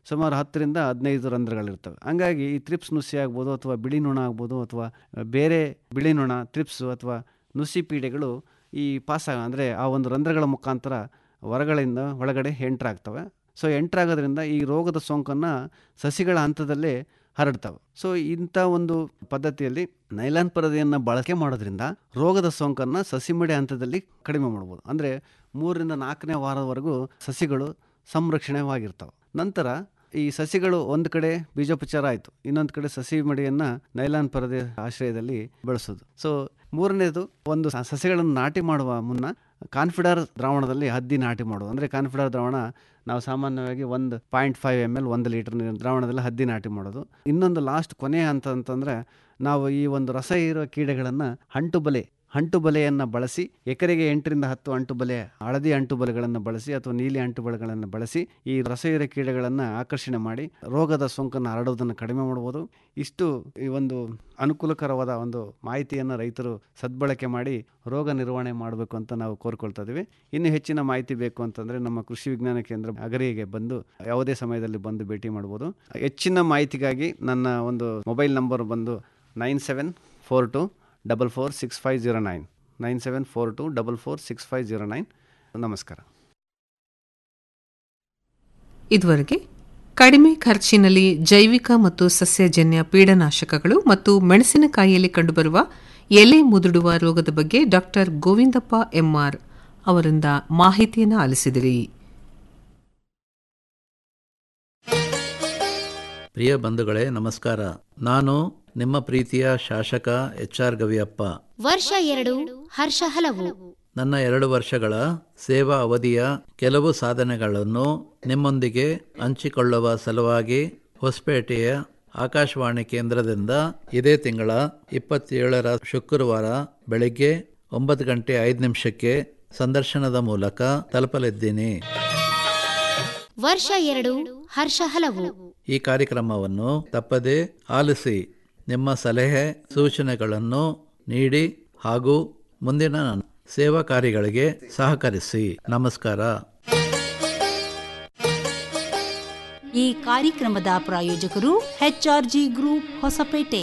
ಸುಮಾರು ಹತ್ತರಿಂದ ಹದಿನೈದು ರಂಧ್ರಗಳಿರ್ತವೆ ಹಂಗಾಗಿ ಈ ತ್ರಿಪ್ಸ್ ನುಸಿ ಆಗ್ಬೋದು ಅಥವಾ ಬಿಳಿ ನೊಣ ಆಗ್ಬೋದು ಅಥವಾ ಬೇರೆ ಬಿಳಿ ನೊಣ ತ್ರಿಪ್ಸು ಅಥವಾ ನುಸಿ ಪೀಡೆಗಳು ಈ ಪಾಸ ಅಂದರೆ ಆ ಒಂದು ರಂಧ್ರಗಳ ಮುಖಾಂತರ ಹೊರಗಳಿಂದ ಒಳಗಡೆ ಎಂಟ್ರಾಗ್ತವೆ ಸೊ ಎಂಟ್ರಾಗೋದ್ರಿಂದ ಈ ರೋಗದ ಸೋಂಕನ್ನು ಸಸಿಗಳ ಹಂತದಲ್ಲೇ ಹರಡ್ತವೆ ಸೊ ಇಂಥ ಒಂದು ಪದ್ಧತಿಯಲ್ಲಿ ನೈಲಾನ್ ಪರದೆಯನ್ನು ಬಳಕೆ ಮಾಡೋದ್ರಿಂದ ರೋಗದ ಸೋಂಕನ್ನು ಸಸಿಮಡಿ ಹಂತದಲ್ಲಿ ಕಡಿಮೆ ಮಾಡ್ಬೋದು ಅಂದರೆ ಮೂರರಿಂದ ನಾಲ್ಕನೇ ವಾರದವರೆಗೂ ಸಸಿಗಳು ಸಂರಕ್ಷಣೆವಾಗಿರ್ತವೆ ನಂತರ ಈ ಸಸಿಗಳು ಒಂದು ಕಡೆ ಬೀಜೋಪಚಾರ ಆಯಿತು ಇನ್ನೊಂದು ಕಡೆ ಸಸಿ ಮಡಿಯನ್ನು ನೈಲಾನ್ ಪರದೆ ಆಶ್ರಯದಲ್ಲಿ ಬೆಳೆಸೋದು ಸೊ ಮೂರನೇದು ಒಂದು ಸ- ಸಸಿಗಳನ್ನು ನಾಟಿ ಮಾಡುವ ಮುನ್ನ ಕಾನ್ಫಿಡರ್ ದ್ರಾವಣದಲ್ಲಿ ಹದ್ದಿ ನಾಟಿ ಮಾಡೋದು ಅಂದರೆ ಕಾನ್ಫಿಡರ್ ದ್ರಾವಣ ನಾವು ಸಾಮಾನ್ಯವಾಗಿ ಒಂದು ಪಾಯಿಂಟ್ ಫೈವ್ ಎಮ್ ಎಲ್ ಒಂದು ಲೀಟರ್ ನೀರಿನ ದ್ರಾವಣದಲ್ಲಿ ಹದ್ದಿ ನಾಟಿ ಮಾಡೋದು ಇನ್ನೊಂದು ಲಾಸ್ಟ್ ಕೊನೆಯ ಹಂತ ಅಂತಂದರೆ ನಾವು ಈ ಒಂದು ರಸ ಇರೋ ಕೀಡೆಗಳನ್ನು ಅಂಟು ಬಲೆ ಅಂಟು ಬಲೆಯನ್ನು ಬಳಸಿ ಎಕರೆಗೆ ಎಂಟರಿಂದ ಹತ್ತು ಅಂಟು ಬಲೆ ಹಳದಿ ಅಂಟು ಬಲೆಗಳನ್ನು ಬಳಸಿ ಅಥವಾ ನೀಲಿ ಅಂಟು ಬಲೆಗಳನ್ನು ಬಳಸಿ ಈ ರಸಹೀರ ಕೀಡೆಗಳನ್ನು ಆಕರ್ಷಣೆ ಮಾಡಿ ರೋಗದ ಸೋಂಕನ್ನು ಹರಡುವುದನ್ನು ಕಡಿಮೆ ಮಾಡ್ಬೋದು ಇಷ್ಟು ಈ ಒಂದು ಅನುಕೂಲಕರವಾದ ಒಂದು ಮಾಹಿತಿಯನ್ನು ರೈತರು ಸದ್ಬಳಕೆ ಮಾಡಿ ರೋಗ ನಿರ್ವಹಣೆ ಮಾಡಬೇಕು ಅಂತ ನಾವು ಕೋರ್ಕೊಳ್ತಾ ಇದ್ದೀವಿ ಇನ್ನು ಹೆಚ್ಚಿನ ಮಾಹಿತಿ ಬೇಕು ಅಂತಂದರೆ ನಮ್ಮ ಕೃಷಿ ವಿಜ್ಞಾನ ಕೇಂದ್ರ ಅಗರಿಗೆ ಬಂದು ಯಾವುದೇ ಸಮಯದಲ್ಲಿ ಬಂದು ಭೇಟಿ ಮಾಡ್ಬೋದು ಹೆಚ್ಚಿನ ಮಾಹಿತಿಗಾಗಿ ನನ್ನ ಒಂದು ಮೊಬೈಲ್ ನಂಬರ್ ಬಂದು nine seven four two double four six five zero nine nine seven four two double four six five zero nine ನಮಸ್ಕಾರ ಇದುವರೆಗೆ ಕಡಿಮೆ ಖರ್ಚಿನಲ್ಲಿ ಜೈವಿಕ ಮತ್ತು ಸಸ್ಯಜನ್ಯ ಪೀಡನಾಶಕಗಳು ಮತ್ತು ಮೆಣಸಿನಕಾಯಿಯಲ್ಲಿ ಕಂಡುಬರುವ ಎಲೆ ಮುದುಡುವ ರೋಗದ ಬಗ್ಗೆ ಡಾಕ್ಟರ್ ಗೋವಿಂದಪ್ಪ ಎಂಆರ್ ಅವರಿಂದ ಮಾಹಿತಿಯನ್ನು ಆಲಿಸಿದಿರಿ ಪ್ರಿಯ ಬಂಧುಗಳೇ ನಮಸ್ಕಾರ ನಾನು ನಿಮ್ಮ ಪ್ರೀತಿಯ ಶಾಸಕ ಎಚ್ ಆರ್ ಗವಿಯಪ್ಪ ವರ್ಷ ಎರಡು ಹರ್ಷ ಹಲವು ನನ್ನ ಎರಡು ವರ್ಷಗಳ ಸೇವಾ ಅವಧಿಯ ಕೆಲವು ಸಾಧನೆಗಳನ್ನು ನಿಮ್ಮೊಂದಿಗೆ ಹಂಚಿಕೊಳ್ಳುವ ಸಲುವಾಗಿ ಹೊಸಪೇಟೆಯ ಆಕಾಶವಾಣಿ ಕೇಂದ್ರದಿಂದ ಇದೇ ತಿಂಗಳ ಇಪ್ಪತ್ತೇಳರ ಶುಕ್ರವಾರ ಬೆಳಗ್ಗೆ ಒಂಬತ್ತು ಗಂಟೆ ಐದು ನಿಮಿಷಕ್ಕೆ ಸಂದರ್ಶನದ ಮೂಲಕ ತಲುಪಲಿದ್ದೀನಿ ವರ್ಷ ಎರಡು ಹರ್ಷ ಹಲವು ಈ ಕಾರ್ಯಕ್ರಮವನ್ನು ತಪ್ಪದೆ ಆಲಿಸಿ ನಿಮ್ಮ ಸಲಹೆ ಸೂಚನೆಗಳನ್ನು ನೀಡಿ ಹಾಗೂ ಮುಂದಿನ ಸೇವಾ ಕಾರ್ಯಗಳಿಗೆ ಸಹಕರಿಸಿ ನಮಸ್ಕಾರ ಈ ಕಾರ್ಯಕ್ರಮದ ಪ್ರಾಯೋಜಕರು ಎಚ್ಆರ್ಜಿ ಗ್ರೂಪ್ ಹೊಸಪೇಟೆ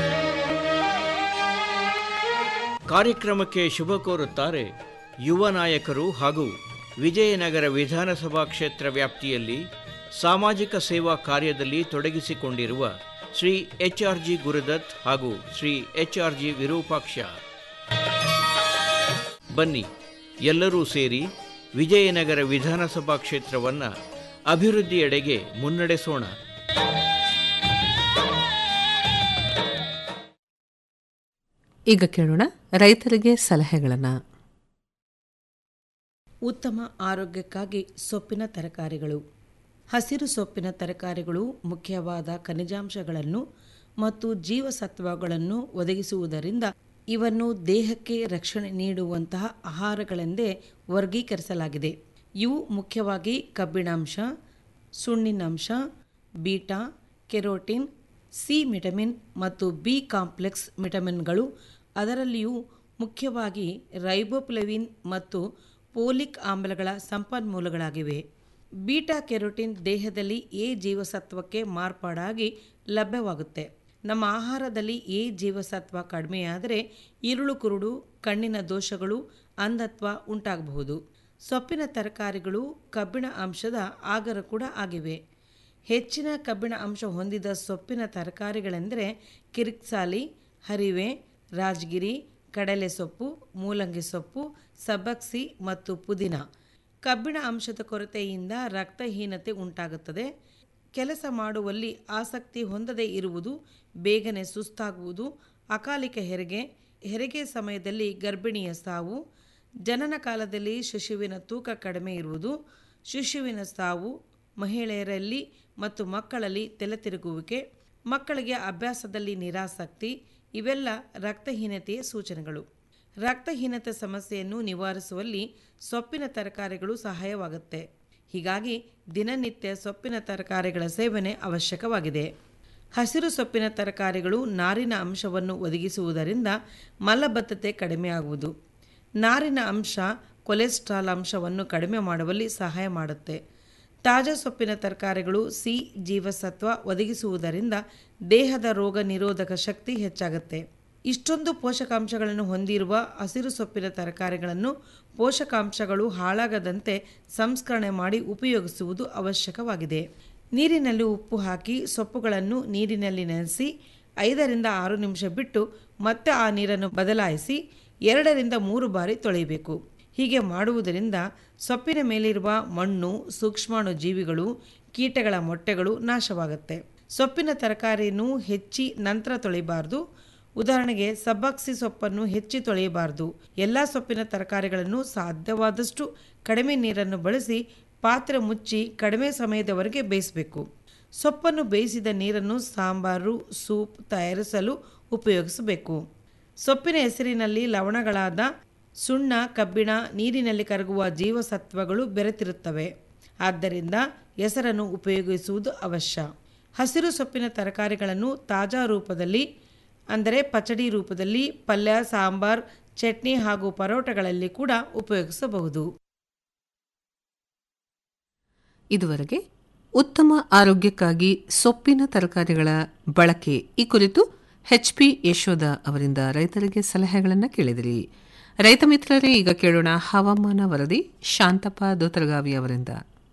ಕಾರ್ಯಕ್ರಮಕ್ಕೆ ಶುಭ ಕೋರುತ್ತಾರೆ ಯುವ ನಾಯಕರು ಹಾಗೂ ವಿಜಯನಗರ ವಿಧಾನಸಭಾ ಕ್ಷೇತ್ರ ವ್ಯಾಪ್ತಿಯಲ್ಲಿ ಸಾಮಾಜಿಕ ಸೇವಾ ಕಾರ್ಯದಲ್ಲಿ ತೊಡಗಿಸಿಕೊಂಡಿರುವ Shri H R G Gurudath ಹಾಗೂ Shri H R G Virupaksha ಬನ್ನಿ ಎಲ್ಲರೂ ಸೇರಿ ವಿಜಯನಗರ ವಿಧಾನಸಭಾ ಕ್ಷೇತ್ರವನ್ನು ಅಭಿವೃದ್ಧಿಯೆಡೆಗೆ ಮುನ್ನಡೆಸೋಣ ಈಗ ಕೇಳೋಣ ರೈತರಿಗೆ ಸಲಹೆಗಳನ್ನು ಉತ್ತಮ ಆರೋಗ್ಯಕ್ಕಾಗಿ ಸೊಪ್ಪಿನ ತರಕಾರಿಗಳು ಹಸಿರು ಸೊಪ್ಪಿನ ತರಕಾರಿಗಳು ಮುಖ್ಯವಾದ ಖನಿಜಾಂಶಗಳನ್ನು ಮತ್ತು ಜೀವಸತ್ವಗಳನ್ನು ಒದಗಿಸುವುದರಿಂದ ಇವನ್ನು ದೇಹಕ್ಕೆ ರಕ್ಷಣೆ ನೀಡುವಂತಹ ಆಹಾರಗಳೆಂದೇ ವರ್ಗೀಕರಿಸಲಾಗಿದೆ ಇವು ಮುಖ್ಯವಾಗಿ ಕಬ್ಬಿಣಾಂಶ ಸುಣ್ಣಿನಾಂಶ ಬೀಟಾ ಕೆರೋಟಿನ್ ಸಿ ವಿಟಮಿನ್ ಮತ್ತು ಬಿ ಕಾಂಪ್ಲೆಕ್ಸ್ ವಿಟಮಿನ್ಗಳು ಅದರಲ್ಲಿಯೂ ಮುಖ್ಯವಾಗಿ ರೈಬೋಪ್ಲೆವಿನ್ ಮತ್ತು ಪೋಲಿಕ್ ಆಮ್ಲಗಳ ಸಂಪನ್ಮೂಲಗಳಾಗಿವೆ ಬೀಟಾ ಕೆರೋಟಿನ್ ದೇಹದಲ್ಲಿ ಎ ಜೀವಸತ್ವಕ್ಕೆ ಮಾರ್ಪಾಡಾಗಿ ಲಭ್ಯವಾಗುತ್ತೆ ನಮ್ಮ ಆಹಾರದಲ್ಲಿ ಎ ಜೀವಸತ್ವ ಕಡಿಮೆಯಾದರೆ ಇರುಳು ಕುರುಡು ಕಣ್ಣಿನ ದೋಷಗಳು ಅಂಧತ್ವ ಉಂಟಾಗಬಹುದು ಸೊಪ್ಪಿನ ತರಕಾರಿಗಳು ಕಬ್ಬಿಣ ಅಂಶದ ಆಗರ ಕೂಡ ಆಗಿವೆ ಹೆಚ್ಚಿನ ಕಬ್ಬಿಣ ಅಂಶ ಹೊಂದಿದ ಸೊಪ್ಪಿನ ತರಕಾರಿಗಳೆಂದರೆ ಕಿರಿಕ್ಸಾಲಿ ಹರಿವೆ ರಾಜಗಿರಿ ಕಡಲೆ ಸೊಪ್ಪು ಮೂಲಂಗಿ ಸೊಪ್ಪು ಸಬ್ಬಕ್ಸಿ ಮತ್ತು ಪುದೀನ ಕಬ್ಬಿಣ ಅಂಶದ ಕೊರತೆಯಿಂದ ರಕ್ತಹೀನತೆ ಉಂಟಾಗುತ್ತದೆ ಕೆಲಸ ಮಾಡುವಲ್ಲಿ ಆಸಕ್ತಿ ಹೊಂದದೇ ಇರುವುದು ಬೇಗನೆ ಸುಸ್ತಾಗುವುದು ಅಕಾಲಿಕ ಹೆರಿಗೆ ಹೆರಿಗೆ ಸಮಯದಲ್ಲಿ ಗರ್ಭಿಣಿಯ ಸಾವು ಜನನ ಕಾಲದಲ್ಲಿ ಶಿಶುವಿನ ತೂಕ ಕಡಿಮೆ ಇರುವುದು ಶಿಶುವಿನ ಸಾವು ಮಹಿಳೆಯರಲ್ಲಿ ಮತ್ತು ಮಕ್ಕಳಲ್ಲಿ ತಲೆತಿರುಗುವಿಕೆ ಮಕ್ಕಳಿಗೆ ಅಭ್ಯಾಸದಲ್ಲಿ ನಿರಾಸಕ್ತಿ ಇವೆಲ್ಲ ರಕ್ತಹೀನತೆಯ ಸೂಚನೆಗಳು ರಕ್ತಹೀನತೆ ಸಮಸ್ಯೆಯನ್ನು ನಿವಾರಿಸುವಲ್ಲಿ ಸೊಪ್ಪಿನ ತರಕಾರಿಗಳು ಸಹಾಯವಾಗುತ್ತೆ ಹೀಗಾಗಿ ದಿನನಿತ್ಯ ಸೊಪ್ಪಿನ ತರಕಾರಿಗಳ ಸೇವನೆ ಅವಶ್ಯಕವಾಗಿದೆ ಹಸಿರು ಸೊಪ್ಪಿನ ತರಕಾರಿಗಳು ನಾರಿನ ಅಂಶವನ್ನು ಒದಗಿಸುವುದರಿಂದ ಮಲಬದ್ಧತೆ ಕಡಿಮೆಯಾಗುವುದು ನಾರಿನ ಅಂಶ ಕೊಲೆಸ್ಟ್ರಾಲ್ ಅಂಶವನ್ನು ಕಡಿಮೆ ಮಾಡುವಲ್ಲಿ ಸಹಾಯ ಮಾಡುತ್ತೆ ತಾಜಾ ಸೊಪ್ಪಿನ ತರಕಾರಿಗಳು ಸಿ ಜೀವಸತ್ವ ಒದಗಿಸುವುದರಿಂದ ದೇಹದ ರೋಗ ನಿರೋಧಕ ಶಕ್ತಿ ಹೆಚ್ಚಾಗುತ್ತೆ ಇಷ್ಟೊಂದು ಪೋಷಕಾಂಶಗಳನ್ನು ಹೊಂದಿರುವ ಹಸಿರು ಸೊಪ್ಪಿನ ತರಕಾರಿಗಳನ್ನು ಪೋಷಕಾಂಶಗಳು ಹಾಳಾಗದಂತೆ ಸಂಸ್ಕರಣೆ ಮಾಡಿ ಉಪಯೋಗಿಸುವುದು ಅವಶ್ಯಕವಾಗಿದೆ ನೀರಿನಲ್ಲಿ ಉಪ್ಪು ಹಾಕಿ ಸೊಪ್ಪುಗಳನ್ನು ನೀರಿನಲ್ಲಿ ನೆನೆಸಿ ಐದರಿಂದ ಆರು ನಿಮಿಷ ಬಿಟ್ಟು ಮತ್ತೆ ಆ ನೀರನ್ನು ಬದಲಾಯಿಸಿ ಎರಡರಿಂದ ಮೂರು ಬಾರಿ ತೊಳೆಯಬೇಕು ಹೀಗೆ ಮಾಡುವುದರಿಂದ ಸೊಪ್ಪಿನ ಮೇಲಿರುವ ಮಣ್ಣು ಸೂಕ್ಷ್ಮಾಣು ಜೀವಿಗಳು ಕೀಟಗಳ ಮೊಟ್ಟೆಗಳು ನಾಶವಾಗುತ್ತೆ ಸೊಪ್ಪಿನ ತರಕಾರಿಯನ್ನು ಹೆಚ್ಚಿ ನಂತರ ತೊಳೆಯಬಾರ್ದು ಉದಾಹರಣೆಗೆ ಸಬ್ಬಕ್ಸಿ ಸೊಪ್ಪನ್ನು ಹೆಚ್ಚಿ ತೊಳೆಯಬಾರದು ಎಲ್ಲ ಸೊಪ್ಪಿನ ತರಕಾರಿಗಳನ್ನು ಸಾಧ್ಯವಾದಷ್ಟು ಕಡಿಮೆ ನೀರನ್ನು ಬಳಸಿ ಪಾತ್ರೆ ಮುಚ್ಚಿ ಕಡಿಮೆ ಸಮಯದವರೆಗೆ ಬೇಯಿಸಬೇಕು ಸೊಪ್ಪನ್ನು ಬೇಯಿಸಿದ ನೀರನ್ನು ಸಾಂಬಾರು ಸೂಪ್ ತಯಾರಿಸಲು ಉಪಯೋಗಿಸಬೇಕು ಸೊಪ್ಪಿನ ಹೆಸರಿನಲ್ಲಿ ಲವಣಗಳಾದ ಸುಣ್ಣ ಕಬ್ಬಿಣ ನೀರಿನಲ್ಲಿ ಕರಗುವ ಜೀವಸತ್ವಗಳು ಬೆರೆತಿರುತ್ತವೆ ಆದ್ದರಿಂದ ಹೆಸರನ್ನು ಉಪಯೋಗಿಸುವುದು ಅವಶ್ಯ ಹಸಿರು ಸೊಪ್ಪಿನ ತರಕಾರಿಗಳನ್ನು ತಾಜಾ ರೂಪದಲ್ಲಿ ಅಂದರೆ ಪಚಡಿ ರೂಪದಲ್ಲಿ ಪಲ್ಯ ಸಾಂಬಾರ್ ಚಟ್ನಿ ಹಾಗೂ ಪರೋಟಗಳಲ್ಲಿ ಕೂಡ ಉಪಯೋಗಿಸಬಹುದು ಇದುವರೆಗೆ ಉತ್ತಮ ಆರೋಗ್ಯಕ್ಕಾಗಿ ಸೊಪ್ಪಿನ ತರಕಾರಿಗಳ ಬಳಕೆ ಈ ಕುರಿತು ಎಚ್ ಪಿ ಯಶೋಧ ಅವರಿಂದ ರೈತರಿಗೆ ಸಲಹೆಗಳನ್ನು ಕೇಳಿದಿರಿ ರೈತ ಮಿತ್ರರೇ ಈಗ ಕೇಳೋಣ ಹವಾಮಾನ ವರದಿ ಶಾಂತಪ್ಪ ದೋತರಗಾವಿ ಅವರಿಂದ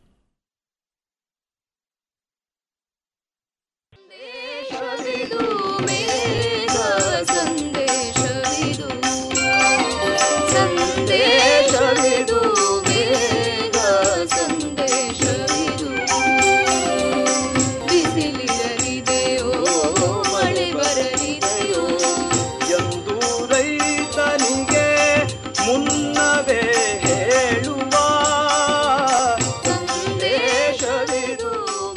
ಸಂದೇಶವಿದು ಬೇಗ ಸಂದೇಶವಿದು ಬಿಸಿಲಿರಲಿದೆಯೋ ಮಳೆ ಬರಲಿದೆಯೋ ಎಂದು ರೈತನಿಗೆ ಮುನ್ನವೇ ಹೇಳುವ ಸಂದೇಶವಿದು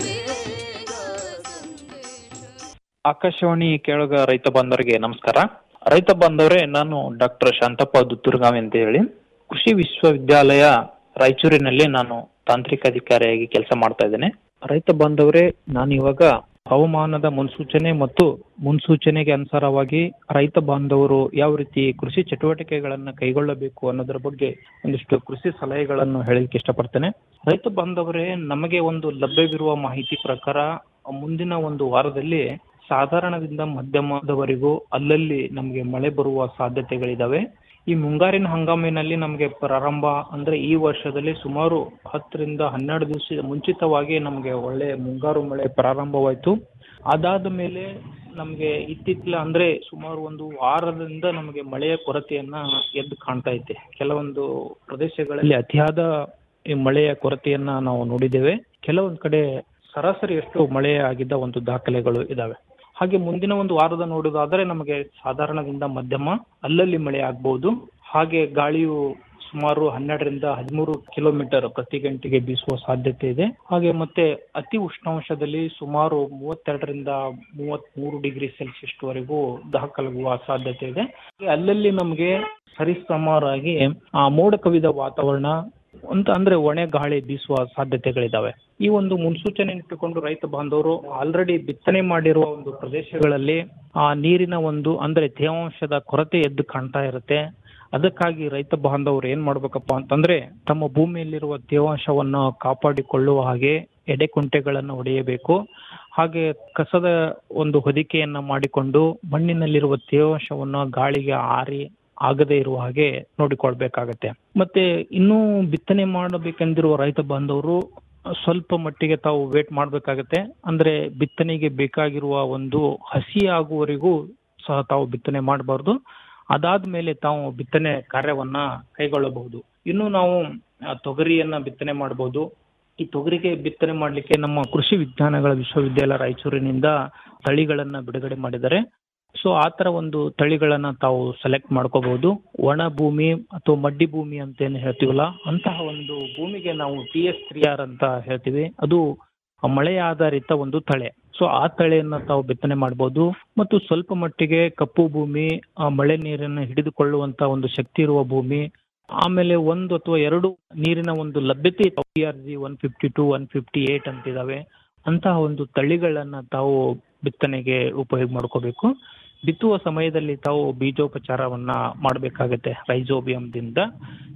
ಆಕಾಶವಾಣಿ ಕೇಳುಗ ರೈತ ಬಾಂಧವರಿಗೆ ನಮಸ್ಕಾರ ರೈತ ಬಾಂಧವರೇ ನಾನು ಡಾಕ್ಟರ್ ಶಾಂತಪ್ಪ ದುತ್ತೂರ್ಗಾವಿ ಅಂತ ಹೇಳಿ ಕೃಷಿ ವಿಶ್ವವಿದ್ಯಾಲಯ ರಾಯಚೂರಿನಲ್ಲಿ ನಾನು ತಾಂತ್ರಿಕ ಅಧಿಕಾರಿಯಾಗಿ ಕೆಲಸ ಮಾಡ್ತಾ ಇದ್ದೇನೆ ರೈತ ಬಾಂಧವರೇ ನಾನು ಇವಾಗ ಹವಾಮಾನದ ಮುನ್ಸೂಚನೆ ಮತ್ತು ಮುನ್ಸೂಚನೆಗೆ ಅನುಸಾರವಾಗಿ ರೈತ ಬಾಂಧವರು ಯಾವ ರೀತಿ ಕೃಷಿ ಚಟುವಟಿಕೆಗಳನ್ನ ಕೈಗೊಳ್ಳಬೇಕು ಅನ್ನೋದ್ರ ಬಗ್ಗೆ ಒಂದಿಷ್ಟು ಕೃಷಿ ಸಲಹೆಗಳನ್ನು ಹೇಳಲಿಕ್ಕೆ ಇಷ್ಟಪಡ್ತೇನೆ ರೈತ ಬಾಂಧವರೇ ನಮಗೆ ಒಂದು ಲಭ್ಯವಿರುವ ಮಾಹಿತಿ ಪ್ರಕಾರ ಮುಂದಿನ ಒಂದು ವಾರದಲ್ಲಿ ಸಾಧಾರಣದಿಂದ ಮಧ್ಯಮದವರೆಗೂ ಅಲ್ಲಲ್ಲಿ ನಮಗೆ ಮಳೆ ಬರುವ ಸಾಧ್ಯತೆಗಳಿದಾವೆ ಈ ಮುಂಗಾರಿನ ಹಂಗಾಮಿನಲ್ಲಿ ನಮಗೆ ಪ್ರಾರಂಭ ಅಂದ್ರೆ ಈ ವರ್ಷದಲ್ಲಿ ಸುಮಾರು ಹತ್ತರಿಂದ ಹನ್ನೆರಡು ದಿವಸ ಮುಂಚಿತವಾಗಿ ನಮಗೆ ಒಳ್ಳೆ ಮುಂಗಾರು ಮಳೆ ಪ್ರಾರಂಭವಾಯಿತು ಅದಾದ ಮೇಲೆ ನಮಗೆ ಇತ್ತೀಚಿನ ಅಂದ್ರೆ ಸುಮಾರು ಒಂದು ವಾರದಿಂದ ನಮಗೆ ಮಳೆಯ ಕೊರತೆಯನ್ನ ಎದ್ದು ಕಾಣ್ತಾ ಐತೆ ಕೆಲವೊಂದು ಪ್ರದೇಶಗಳಲ್ಲಿ ಅತಿಯಾದ ಈ ಮಳೆಯ ಕೊರತೆಯನ್ನ ನಾವು ನೋಡಿದ್ದೇವೆ ಕೆಲವೊಂದು ಕಡೆ ಸರಾಸರಿಯಷ್ಟು ಮಳೆ ಆಗಿದ್ದ ಒಂದು ದಾಖಲೆಗಳು ಇದಾವೆ ಹಾಗೆ ಮುಂದಿನ ಒಂದು ವಾರದ ನೋಡುವುದಾದರೆ ನಮಗೆ ಸಾಧಾರಣದಿಂದ ಮಧ್ಯಮ ಅಲ್ಲಲ್ಲಿ ಮಳೆ ಆಗ್ಬಹುದು ಹಾಗೆ ಗಾಳಿಯು ಸುಮಾರು ಹನ್ನೆರಡರಿಂದ ಹದಿಮೂರು ಕಿಲೋಮೀಟರ್ ಪ್ರತಿ ಗಂಟೆಗೆ ಬೀಸುವ ಸಾಧ್ಯತೆ ಇದೆ ಹಾಗೆ ಮತ್ತೆ ಅತಿ ಉಷ್ಣಾಂಶದಲ್ಲಿ ಸುಮಾರು ಮೂವತ್ತೆರಡರಿಂದ ಮೂವತ್ತ್ ಮೂರು ಡಿಗ್ರಿ ಸೆಲ್ಸಿಯಸ್ ವರೆಗೂ ದಾಖಲಾಗುವ ಸಾಧ್ಯತೆ ಇದೆ ಹಾಗೆ ಅಲ್ಲಲ್ಲಿ ನಮಗೆ ಸರಿಸಮಾರಾಗಿ ಆ ಮೋಡ ಕವಿದ ವಾತಾವರಣ ಅಂತ ಅಂದ್ರೆ ಒಣೆ ಗಾಳಿ ಬೀಸುವ ಸಾಧ್ಯತೆಗಳಿದಾವೆ ಈ ಒಂದು ಮುನ್ಸೂಚನೆ ಇಟ್ಟುಕೊಂಡು ರೈತ ಬಾಂಧವರು ಆಲ್ರೆಡಿ ಬಿತ್ತನೆ ಮಾಡಿರುವ ಒಂದು ಪ್ರದೇಶಗಳಲ್ಲಿ ಆ ನೀರಿನ ಒಂದು ಅಂದ್ರೆ ತೇವಾಂಶದ ಕೊರತೆ ಎದ್ದು ಕಾಣ್ತಾ ಇರುತ್ತೆ ಅದಕ್ಕಾಗಿ ರೈತ ಬಾಂಧವರು ಏನ್ ಮಾಡ್ಬೇಕಪ್ಪ ಅಂತಂದ್ರೆ ತಮ್ಮ ಭೂಮಿಯಲ್ಲಿರುವ ತೇವಾಂಶವನ್ನು ಕಾಪಾಡಿಕೊಳ್ಳುವ ಹಾಗೆ ಎಡೆಕುಂಟೆಗಳನ್ನು ಹೊಡೆಯಬೇಕು ಹಾಗೆ ಕಸದ ಒಂದು ಹೊದಿಕೆಯನ್ನ ಮಾಡಿಕೊಂಡು ಮಣ್ಣಿನಲ್ಲಿರುವ ತೇವಾಂಶವನ್ನು ಗಾಳಿಗೆ ಆರಿ ಆಗದೇ ಇರುವ ಹಾಗೆ ನೋಡಿಕೊಳ್ಬೇಕಾಗತ್ತೆ ಮತ್ತೆ ಇನ್ನೂ ಬಿತ್ತನೆ ಮಾಡಬೇಕೆಂದಿರುವ ರೈತ ಬಾಂಧವರು ಸ್ವಲ್ಪ ಮಟ್ಟಿಗೆ ತಾವು ವೇಟ್ ಮಾಡ್ಬೇಕಾಗತ್ತೆ ಅಂದ್ರೆ ಬಿತ್ತನೆಗೆ ಬೇಕಾಗಿರುವ ಒಂದು ಹಸಿ ಆಗುವವರೆಗೂ ಸಹ ತಾವು ಬಿತ್ತನೆ ಮಾಡಬಾರ್ದು ಅದಾದ್ಮೇಲೆ ತಾವು ಬಿತ್ತನೆ ಕಾರ್ಯವನ್ನ ಕೈಗೊಳ್ಳಬಹುದು ಇನ್ನು ನಾವು ಆ, ತೊಗರಿಯನ್ನ ಬಿತ್ತನೆ ಮಾಡಬಹುದು ಈ ತೊಗರಿಗೆ ಬಿತ್ತನೆ ಮಾಡಲಿಕ್ಕೆ ನಮ್ಮ ಕೃಷಿ ವಿಜ್ಞಾನಗಳ ವಿಶ್ವವಿದ್ಯಾಲಯ ರಾಯಚೂರಿನಿಂದ ತಳಿಗಳನ್ನ ಬಿಡುಗಡೆ ಮಾಡಿದ್ದಾರೆ ಸೊ ಆ ತರ ಒಂದು ತಳಿಗಳನ್ನ ತಾವು ಸೆಲೆಕ್ಟ್ ಮಾಡ್ಕೋಬಹುದು ಒಣ ಭೂಮಿ ಅಥವಾ ಮಡ್ಡಿ ಭೂಮಿ ಅಂತ ಏನು ಹೇಳ್ತೀವಲ್ಲ ಅಂತಹ ಒಂದು ಭೂಮಿಗೆ ನಾವು ಟಿ ಎಸ್ ತ್ರೀ ಆರ್ ಅಂತ ಹೇಳ್ತೀವಿ ಅದು ಮಳೆ ಆಧಾರಿತ ಒಂದು ತಳೆ ಸೊ ಆ ತಳೆಯನ್ನ ತಾವು ಬಿತ್ತನೆ ಮಾಡಬಹುದು ಮತ್ತು ಸ್ವಲ್ಪ ಮಟ್ಟಿಗೆ ಕಪ್ಪು ಭೂಮಿ ಆ ಮಳೆ ನೀರನ್ನು ಹಿಡಿದುಕೊಳ್ಳುವಂತ ಒಂದು ಶಕ್ತಿ ಇರುವ ಭೂಮಿ ಆಮೇಲೆ ಒಂದು ಅಥವಾ ಎರಡು ನೀರಿನ ಒಂದು ಲಭ್ಯತೆ P R G one fifty two one fifty eight ಅಂತಿದಾವೆ ಅಂತಹ ಒಂದು ತಳಿಗಳನ್ನ ತಾವು ಬಿತ್ತನೆಗೆ ಉಪಯೋಗ ಮಾಡ್ಕೋಬೇಕು ಬಿತ್ತುವ ಸಮಯದಲ್ಲಿ ತಾವು ಬೀಜೋಪಚಾರವನ್ನ ಮಾಡಬೇಕಾಗತ್ತೆ ರೈಜೋಬಿಯಂದಿಂದ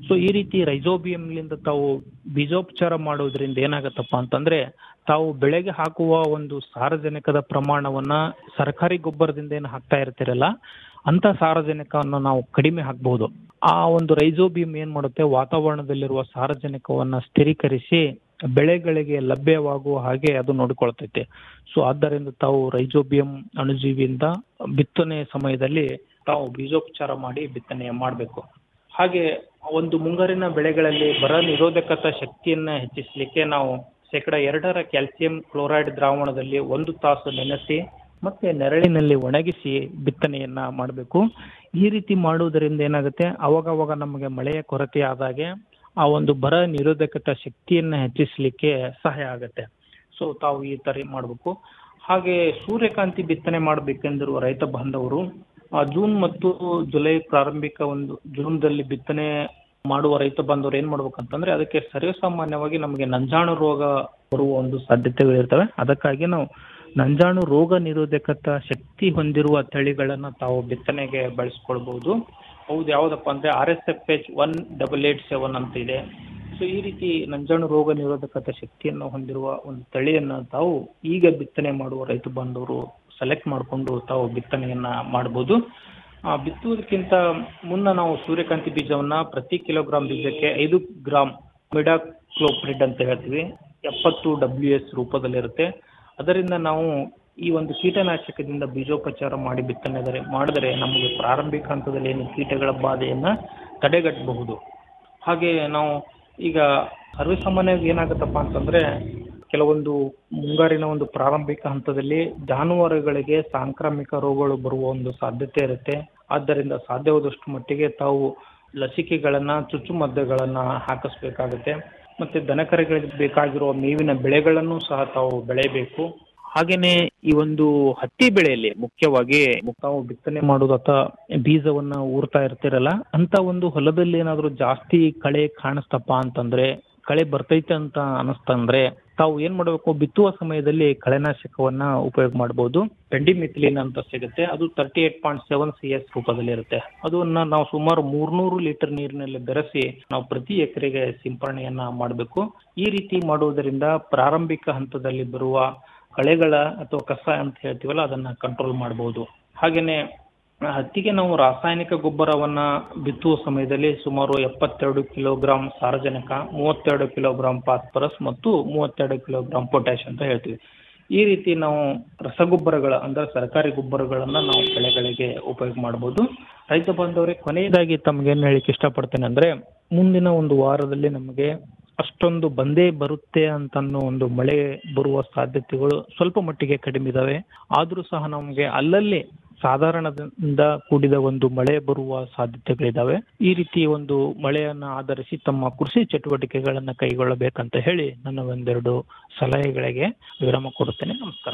ಸೊ ಈ ರೀತಿ ರೈಸೋಬಿಯಂಲಿಂದ ತಾವು ಬೀಜೋಪಚಾರ ಮಾಡೋದ್ರಿಂದ ಏನಾಗತ್ತಪ್ಪ ಅಂತಂದ್ರೆ ತಾವು ಬೆಳೆಗೆ ಹಾಕುವ ಒಂದು ಸಾರಜನಕದ ಪ್ರಮಾಣವನ್ನ ಸರ್ಕಾರಿ ಗೊಬ್ಬರದಿಂದ ಏನು ಹಾಕ್ತಾ ಇರ್ತೀರಲ್ಲ ಅಂತ ಸಾರಜನಕವನ್ನು ನಾವು ಕಡಿಮೆ ಹಾಕಬಹುದು ಆ ಒಂದು ರೈಸೋಬಿಯಂ ಏನ್ ಮಾಡುತ್ತೆ ವಾತಾವರಣದಲ್ಲಿರುವ ಸಾರಜನಕವನ್ನ ಸ್ಥಿರೀಕರಿಸಿ ಬೆಳೆಗಳಿಗೆ ಲಭ್ಯವಾಗುವ ಹಾಗೆ ಅದು ನೋಡಿಕೊಳ್ತೈತೆ ಸೊ ಆದ್ದರಿಂದ ತಾವು ರೈಜೋಬಿಯಂ ಅಣುಜೀವಿಯಿಂದ ಬಿತ್ತನೆ ಸಮಯದಲ್ಲಿ ತಾವು ಬೀಜೋಪಚಾರ ಮಾಡಿ ಬಿತ್ತನೆ ಮಾಡಬೇಕು ಹಾಗೆ ಒಂದು ಮುಂಗಾರಿನ ಬೆಳೆಗಳಲ್ಲಿ ಬರ ನಿರೋಧಕತ ಶಕ್ತಿಯನ್ನ ಹೆಚ್ಚಿಸಲಿಕ್ಕೆ ನಾವು ಶೇಕಡ ಎರಡರ ಕ್ಯಾಲ್ಸಿಯಂ ಕ್ಲೋರೈಡ್ ದ್ರಾವಣದಲ್ಲಿ ಒಂದು ತಾಸು ನೆನೆಸಿ ಮತ್ತೆ ನೆರಳಿನಲ್ಲಿ ಒಣಗಿಸಿ ಬಿತ್ತನೆಯನ್ನ ಮಾಡಬೇಕು ಈ ರೀತಿ ಮಾಡುವುದರಿಂದ ಏನಾಗುತ್ತೆ ಅವಾಗವಾಗ ನಮಗೆ ಮಳೆಯ ಕೊರತೆ ಆದಾಗೆ ಆ ಒಂದು ಬರ ನಿರೋಧಕತ ಶಕ್ತಿಯನ್ನ ಹೆಚ್ಚಿಸಲಿಕ್ಕೆ ಸಹಾಯ ಆಗುತ್ತೆ ಸೊ ತಾವು ಈ ತರ ಮಾಡಬೇಕು ಹಾಗೆ ಸೂರ್ಯಕಾಂತಿ ಬಿತ್ತನೆ ಮಾಡಬೇಕೆಂದಿರುವ ರೈತ ಬಾಂಧವರು ಆ, ಜೂನ್ ಮತ್ತು ಜುಲೈ ಪ್ರಾರಂಭಿಕ ಒಂದು ಜೂನ್ದಲ್ಲಿ ಬಿತ್ತನೆ ಮಾಡುವ ರೈತ ಬಾಂಧವರು ಏನ್ ಮಾಡ್ಬೇಕಂತಂದ್ರೆ ಅದಕ್ಕೆ ಸರ್ವೇಸಾಮಾನ್ಯವಾಗಿ ನಮಗೆ ನಂಜಾಣು ರೋಗ ಬರುವ ಒಂದು ಸಾಧ್ಯತೆಗಳಿರ್ತವೆ ಅದಕ್ಕಾಗಿ ನಾವು ನಂಜಾಣು ರೋಗ ನಿರೋಧಕತ ಶಕ್ತಿ ಹೊಂದಿರುವ ತಳಿಗಳನ್ನ ತಾವು ಬಿತ್ತನೆಗೆ ಬಳಸ್ಕೊಳ್ಬಹುದು ಹೌದು ಯಾವ್ದಪ್ಪ ಅಂದ್ರೆ R S F H one double eight seven ಅಂತ ಇದೆ ಸೊ ಈ ರೀತಿ ನಂಜಾಣು ರೋಗ ನಿರೋಧಕತ ಶಕ್ತಿಯನ್ನು ಹೊಂದಿರುವ ಒಂದು ತಳಿಯನ್ನ ತಾವು ಈಗ ಬಿತ್ತನೆ ಮಾಡುವ ರೈತ ಬಾಂಧವರು ಸೆಲೆಕ್ಟ್ ಮಾಡಿಕೊಂಡು ತಾವು ಬಿತ್ತನೆಯನ್ನ ಮಾಡಬಹುದು ಆ, ಬಿತ್ತುವುದಕ್ಕಿಂತ ಮುನ್ನ ನಾವು ಸೂರ್ಯಕಾಂತಿ ಬೀಜವನ್ನ ಪ್ರತಿ ಕಿಲೋಗ್ರಾಂ ಬೀಜಕ್ಕೆ ಐದು ಗ್ರಾಂ ಮಿಡಾಕ್ಲೋಪ್ರಿಡ್ ಅಂತ ಹೇಳ್ತೀವಿ ಎಪ್ಪತ್ತು ಡಬ್ಲ್ಯೂ ಎಸ್ ರೂಪದಲ್ಲಿರುತ್ತೆ ಅದರಿಂದ ನಾವು ಈ ಒಂದು ಕೀಟನಾಶಕದಿಂದ ಬೀಜೋಪಚಾರ ಮಾಡಿ ಬಿತ್ತನೆ ಮಾಡಿದರೆ ನಮಗೆ ಪ್ರಾರಂಭಿಕ ಹಂತದಲ್ಲಿ ಏನು ಕೀಟಗಳ ಬಾಧೆಯನ್ನ ತಡೆಗಟ್ಟಬಹುದು ಹಾಗೆ ನಾವು ಈಗ ಸರ್ವೇಸಾಮಾನ್ಯವಾಗಿ ಏನಾಗುತ್ತಪ್ಪ ಅಂತಂದ್ರೆ ಕೆಲವೊಂದು ಮುಂಗಾರಿನ ಒಂದು ಪ್ರಾರಂಭಿಕ ಹಂತದಲ್ಲಿ ಜಾನುವಾರುಗಳಿಗೆ ಸಾಂಕ್ರಾಮಿಕ ರೋಗಗಳು ಬರುವ ಒಂದು ಸಾಧ್ಯತೆ ಇರುತ್ತೆ ಆದ್ದರಿಂದ ಸಾಧ್ಯವಾದಷ್ಟು ಮಟ್ಟಿಗೆ ತಾವು ಲಸಿಕೆಗಳನ್ನ ಚುಚ್ಚುಮದ್ದುಗಳನ್ನ ಹಾಕಿಸ್ಬೇಕಾಗುತ್ತೆ ಮತ್ತೆ ದನಕರುಗಳಿಗೆ ಬೇಕಾಗಿರುವ ಮೇವಿನ ಬೆಳೆಗಳನ್ನು ಸಹ ತಾವು ಬೆಳೆಯಬೇಕು ಹಾಗೇನೆ ಈ ಒಂದು ಹತ್ತಿ ಬೆಳೆಯಲ್ಲಿ ಮುಖ್ಯವಾಗಿ ತಾವು ಬಿತ್ತನೆ ಮಾಡುವುದು ಅಥವಾ ಬೀಜವನ್ನ ಊರ್ತಾ ಇರ್ತಿರಲ್ಲ ಅಂತ ಒಂದು ಹೊಲದಲ್ಲಿ ಏನಾದ್ರೂ ಜಾಸ್ತಿ ಕಳೆ ಕಾಣಿಸ್ತಪ್ಪ ಅಂತಂದ್ರೆ ಕಳೆ ಬರ್ತೈತೆ ಅಂತ ಅನಿಸ್ತಂದ್ರೆ ತಾವು ಏನ್ ಮಾಡಬೇಕು ಬಿತ್ತುವ ಸಮಯದಲ್ಲಿ ಕಳೆನಾಶಕವನ್ನ ಉಪಯೋಗ ಮಾಡಬಹುದು ಪೆಂಡಿಮಿಥಿಲಿನ್ ಅಂತ ಸಿಗುತ್ತೆ ಅದು thirty eight point seven C S ರೂಪದಲ್ಲಿ ಇರುತ್ತೆ ಅದನ್ನ ನಾವು ಸುಮಾರು ಮೂರ್ನೂರು ಲೀಟರ್ ನೀರಿನಲ್ಲಿ ಬೆರೆಸಿ ನಾವು ಪ್ರತಿ ಎಕರೆಗೆ ಸಿಂಪರಣೆಯನ್ನ ಮಾಡಬೇಕು ಈ ರೀತಿ ಮಾಡುವುದರಿಂದ ಪ್ರಾರಂಭಿಕ ಹಂತದಲ್ಲಿ ಬರುವ ಕಳೆಗಳ ಅಥವಾ ಕಸ ಅಂತ ಹೇಳ್ತೀವಲ್ಲ ಅದನ್ನ ಕಂಟ್ರೋಲ್ ಮಾಡಬಹುದು ಹಾಗೇನೆ ಆ, ಹತ್ತಿಗೆ ನಾವು ರಾಸಾಯನಿಕ ಗೊಬ್ಬರವನ್ನ ಬಿತ್ತುವ ಸಮಯದಲ್ಲಿ ಸುಮಾರು ಎಪ್ಪತ್ತೆರಡು ಕಿಲೋಗ್ರಾಂ ಸಾರಜನಕ ಮೂವತ್ತೆರಡು ಕಿಲೋಗ್ರಾಂ ಫಾಸ್ಫರಸ್ ಮತ್ತು ಮೂವತ್ತೆರಡು ಕಿಲೋಗ್ರಾಂ ಪೊಟ್ಯಾಶ್ ಅಂತ ಹೇಳ್ತೀವಿ ಈ ರೀತಿ ನಾವು ರಸಗೊಬ್ಬರಗಳ ಅಂದ್ರೆ ಸರ್ಕಾರಿ ಗೊಬ್ಬರಗಳನ್ನ ನಾವು ಬೆಳೆಗಳಿಗೆ ಉಪಯೋಗ ಮಾಡಬಹುದು ರೈತ ಬಾಂಧವರೇ ಕೊನೆಯದಾಗಿ ತಮ್ಗೇನ್ ಹೇಳಿಕ್ ಇಷ್ಟಪಡ್ತೇನೆ ಅಂದ್ರೆ ಮುಂದಿನ ಒಂದು ವಾರದಲ್ಲಿ ನಮಗೆ ಅಷ್ಟೊಂದು ಬಂದೇ ಬರುತ್ತೆ ಅಂತ ಅನ್ನೋ ಒಂದು ಮಳೆ ಬರುವ ಸಾಧ್ಯತೆಗಳು ಸ್ವಲ್ಪ ಮಟ್ಟಿಗೆ ಕಡಿಮೆ ಇದಾವೆ ಆದ್ರೂ ಸಹ ನಮಗೆ ಅಲ್ಲಲ್ಲಿ ಸಾಧಾರಣದಿಂದ ಕೂಡಿದ ಒಂದು ಮಳೆ ಬರುವ ಸಾಧ್ಯತೆಗಳಿದಾವೆ ಈ ರೀತಿ ಒಂದು ಮಳೆಯನ್ನ ಆಧರಿಸಿ ತಮ್ಮ ಕೃಷಿ ಚಟುವಟಿಕೆಗಳನ್ನ ಕೈಗೊಳ್ಳಬೇಕಂತ ಹೇಳಿ ನನ್ನ ಒಂದೆರಡು ಸಲಹೆಗಳಿಗೆ ವಿರಾಮ ಕೊಡುತ್ತೇನೆ ನಮಸ್ಕಾರ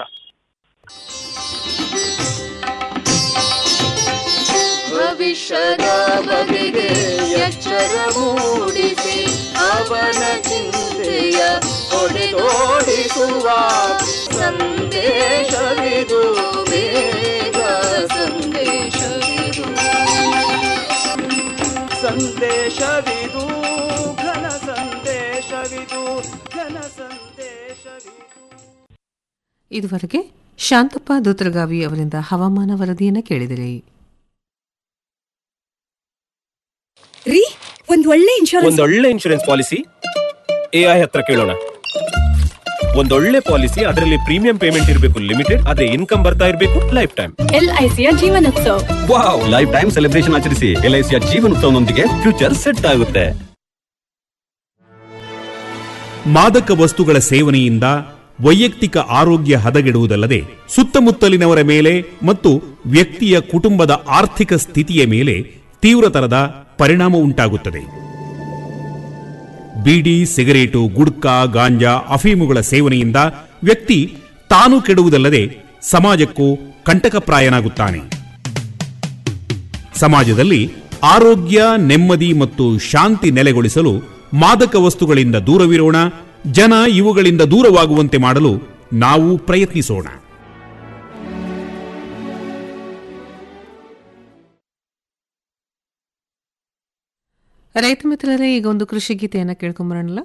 ಭವಿಷ್ಯದ ಬಗೆಗೆ ಎಚ್ಚರ ಮೂಡಿಸಿ ಅವನ ಚಿಂತೆಯ ಹೊಡೆದೋಡಿಸುವ ಸಂದೇಶವಿದು ಬೇಗ ಸಂದೇಶವಿದು ಸಂದೇಶವಿದು ಘನ ಸಂದೇಶವಿದು ಘನ ಸಂದೇಶವಿದು ಇದುವರೆಗೆ ಶಾಂತಪ್ಪ ದೂತ್ರಗಾವಿ ಅವರಿಂದ ಹವಾಮಾನ ವರದಿಯನ್ನು ಕೇಳಿದಿರಿ ರೀ ಒಂದ್ ಒಳ್ಳೆ ಇನ್ಶೂರೆನ್ಸ್ ಒಂದೊಳ್ಳೆ ಇನ್ಶೂರೆನ್ಸ್ ಪಾಲಿಸಿ ಎಐ ಹತ್ರ ಕೇಳೋಣ ಒಂದೊಳ್ಳೆ ಪಾಲಿಸಿ ಅದರಲ್ಲಿ ಪ್ರೀಮಿಯಂ ಪೇಮೆಂಟ್ ಇರಬೇಕು ಲಿಮಿಟೆಡ್ ಅದೇ ಇನ್ಕಮ್ ಬರ್ತಾ ಇರಬೇಕು ಲೈಫ್ ಟೈಮ್ ಎಲ್ ಐ ಸಿಯ ಜೀವನೋತ್ಸವ ವಾವ್ ಲೈಫ್ ಟೈಮ್ ಸೆಲೆಬ್ರೇಷನ್ ಆಚರಿಸಿ ಎಲ್ಐಸಿಯ ಜೀವನೋತ್ಸವನೊಂದಿಗೆ ಫ್ಯೂಚರ್ ಸೆಟ್ ಆಗುತ್ತೆ ಮಾದಕ ವಸ್ತುಗಳ ಸೇವನೆಯಿಂದ ವೈಯಕ್ತಿಕ ಆರೋಗ್ಯ ಹದಗೆಡುವುದಲ್ಲದೆ ಸುತ್ತಮುತ್ತಲಿನವರ ಮೇಲೆ ಮತ್ತು ವ್ಯಕ್ತಿಯ ಕುಟುಂಬದ ಆರ್ಥಿಕ ಸ್ಥಿತಿಯ ಮೇಲೆ ತೀವ್ರತರದ ಪರಿಣಾಮ ಉಂಟಾಗುತ್ತದೆ ಬೀಡಿ ಸಿಗರೇಟು ಗುಡ್ಕಾ ಗಾಂಜಾ ಅಫೀಮುಗಳ ಸೇವನೆಯಿಂದ ವ್ಯಕ್ತಿ ತಾನು ಕೆಡುವುದಲ್ಲದೆ ಸಮಾಜಕ್ಕೂ ಕಂಟಕಪ್ರಾಯನಾಗುತ್ತಾನೆ ಸಮಾಜದಲ್ಲಿ ಆರೋಗ್ಯ ನೆಮ್ಮದಿ ಮತ್ತು ಶಾಂತಿ ನೆಲೆಗೊಳಿಸಲು ಮಾದಕ ವಸ್ತುಗಳಿಂದ ದೂರವಿರೋಣ ಜನ ಇವುಗಳಿಂದ ದೂರವಾಗುವಂತೆ ಮಾಡಲು ನಾವು ಪ್ರಯತ್ನಿಸೋಣ ರೈತ ಮಿತ್ರರೇ ಈಗ ಒಂದು ಕೃಷಿ ಗೀತೆಯನ್ನು ಕೇಳ್ಕೊಂಬರೋಣಲ್ಲ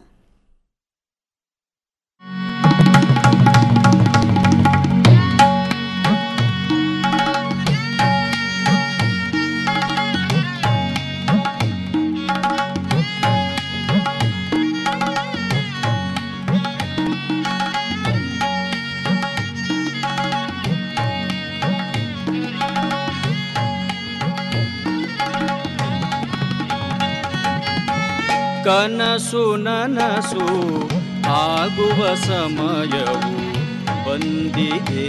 ಕನಸು ನನಸು ಆಗುವ ಸಮಯವು ಬಂದಿದೆ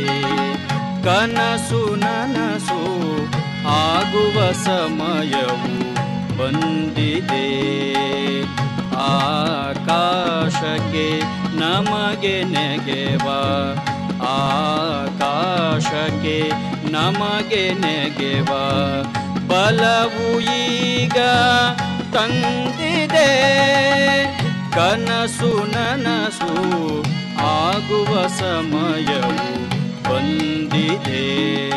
ಕನಸು ನನಸು ಆಗುವ ಸಮಯವು ಬಂದಿದೆ ಆಕಾಶಕ್ಕೆ ನಮಗೆ ನೆಗೆವ ಆಕಾಶಕ್ಕೆ ನಮಗೆ ನೆಗೆವ ಬಲವು ಈಗ ತಂದಿದೆ ಕನಸು ನನಸು ಆಗುವ ಸಮಯವು ಬಂದಿದೆ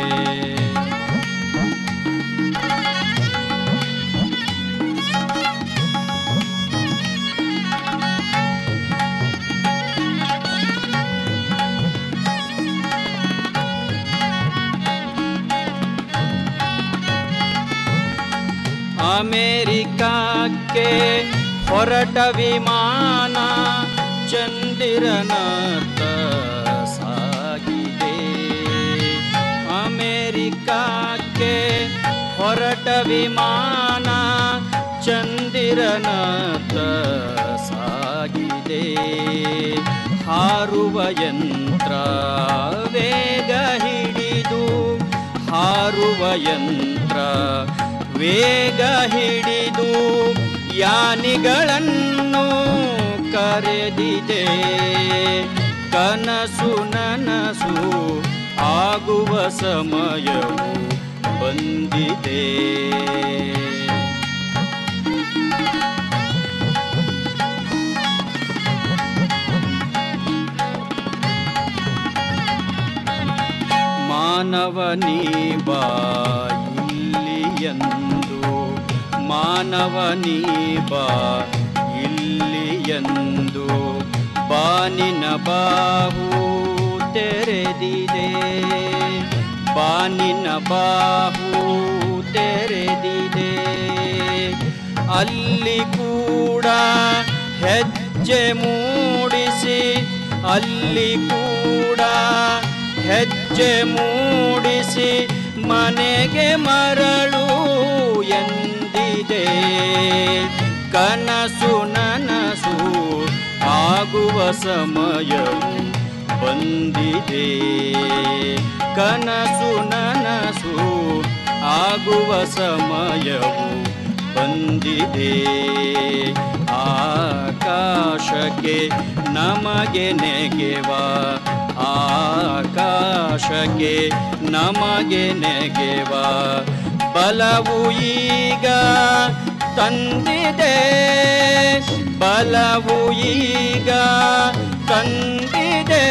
ಅಮೇರಿಕಕ್ಕೆ ಹೊರಟ ವಿಮಾನ ಚಂದಿರನತ್ತ ಸಾಗಿದೆ ಅಮೇರಿಕಕ್ಕೆ ಹೊರಟ ವಿಮಾನ ಚಂದಿರನತ್ತ ಸಾಗಿದೆ ಹಾರುವ ಯಂತ್ರ ವೇಗ ಹಿಡಿದು ಹಾರುವ ಯಂತ್ರ ವೇಗ ಹಿಡಿದು ಯಾನಿಗಳನ್ನು ಕರೆದಿದೆ ಕನಸು ನನಸು ಆಗುವ ಸಮಯವು ಬಂದಿದೆ ಮಾನವನೀ ಬಾ ಇಲ್ಲಿಯಂದು ಮಾನವನೀ ಬಾ ಇಲ್ಲಿಯಂದು ಬಾನಿನ ಬಾಹು ತೆರೆದಿದೆ ಬಾನಿನ ಬಾಹು ತೆರೆದಿದೆ ಅಲ್ಲಿ ಕೂಡ ಹೆಜ್ಜೆ ಮೂಡಿಸಿ ಅಲ್ಲಿ ಕೂಡ ಹೆಜ್ಜೆ ಮೂಡಿಸಿ ಮನೆಗೆ ಮರಳು ಎಂದಿದೆ ಕನಸು ನನಸು ಆಗುವ ಸಮಯವು ಬಂದಿದೆ ಕನಸು ನನಸು ಆಗುವ ಸಮಯವು ಬಂದಿದೆ ಆಕಾಶಕ್ಕೆ ನಮಗೆ ನೆಗೆವ ಆಕಾಶಕ್ಕೆ ನಮಗೆ ನೆಗೆವ ಬಲವು ಈಗ ತಂದಿದೆ ಬಲವು ಈಗ ತಂದಿದೆ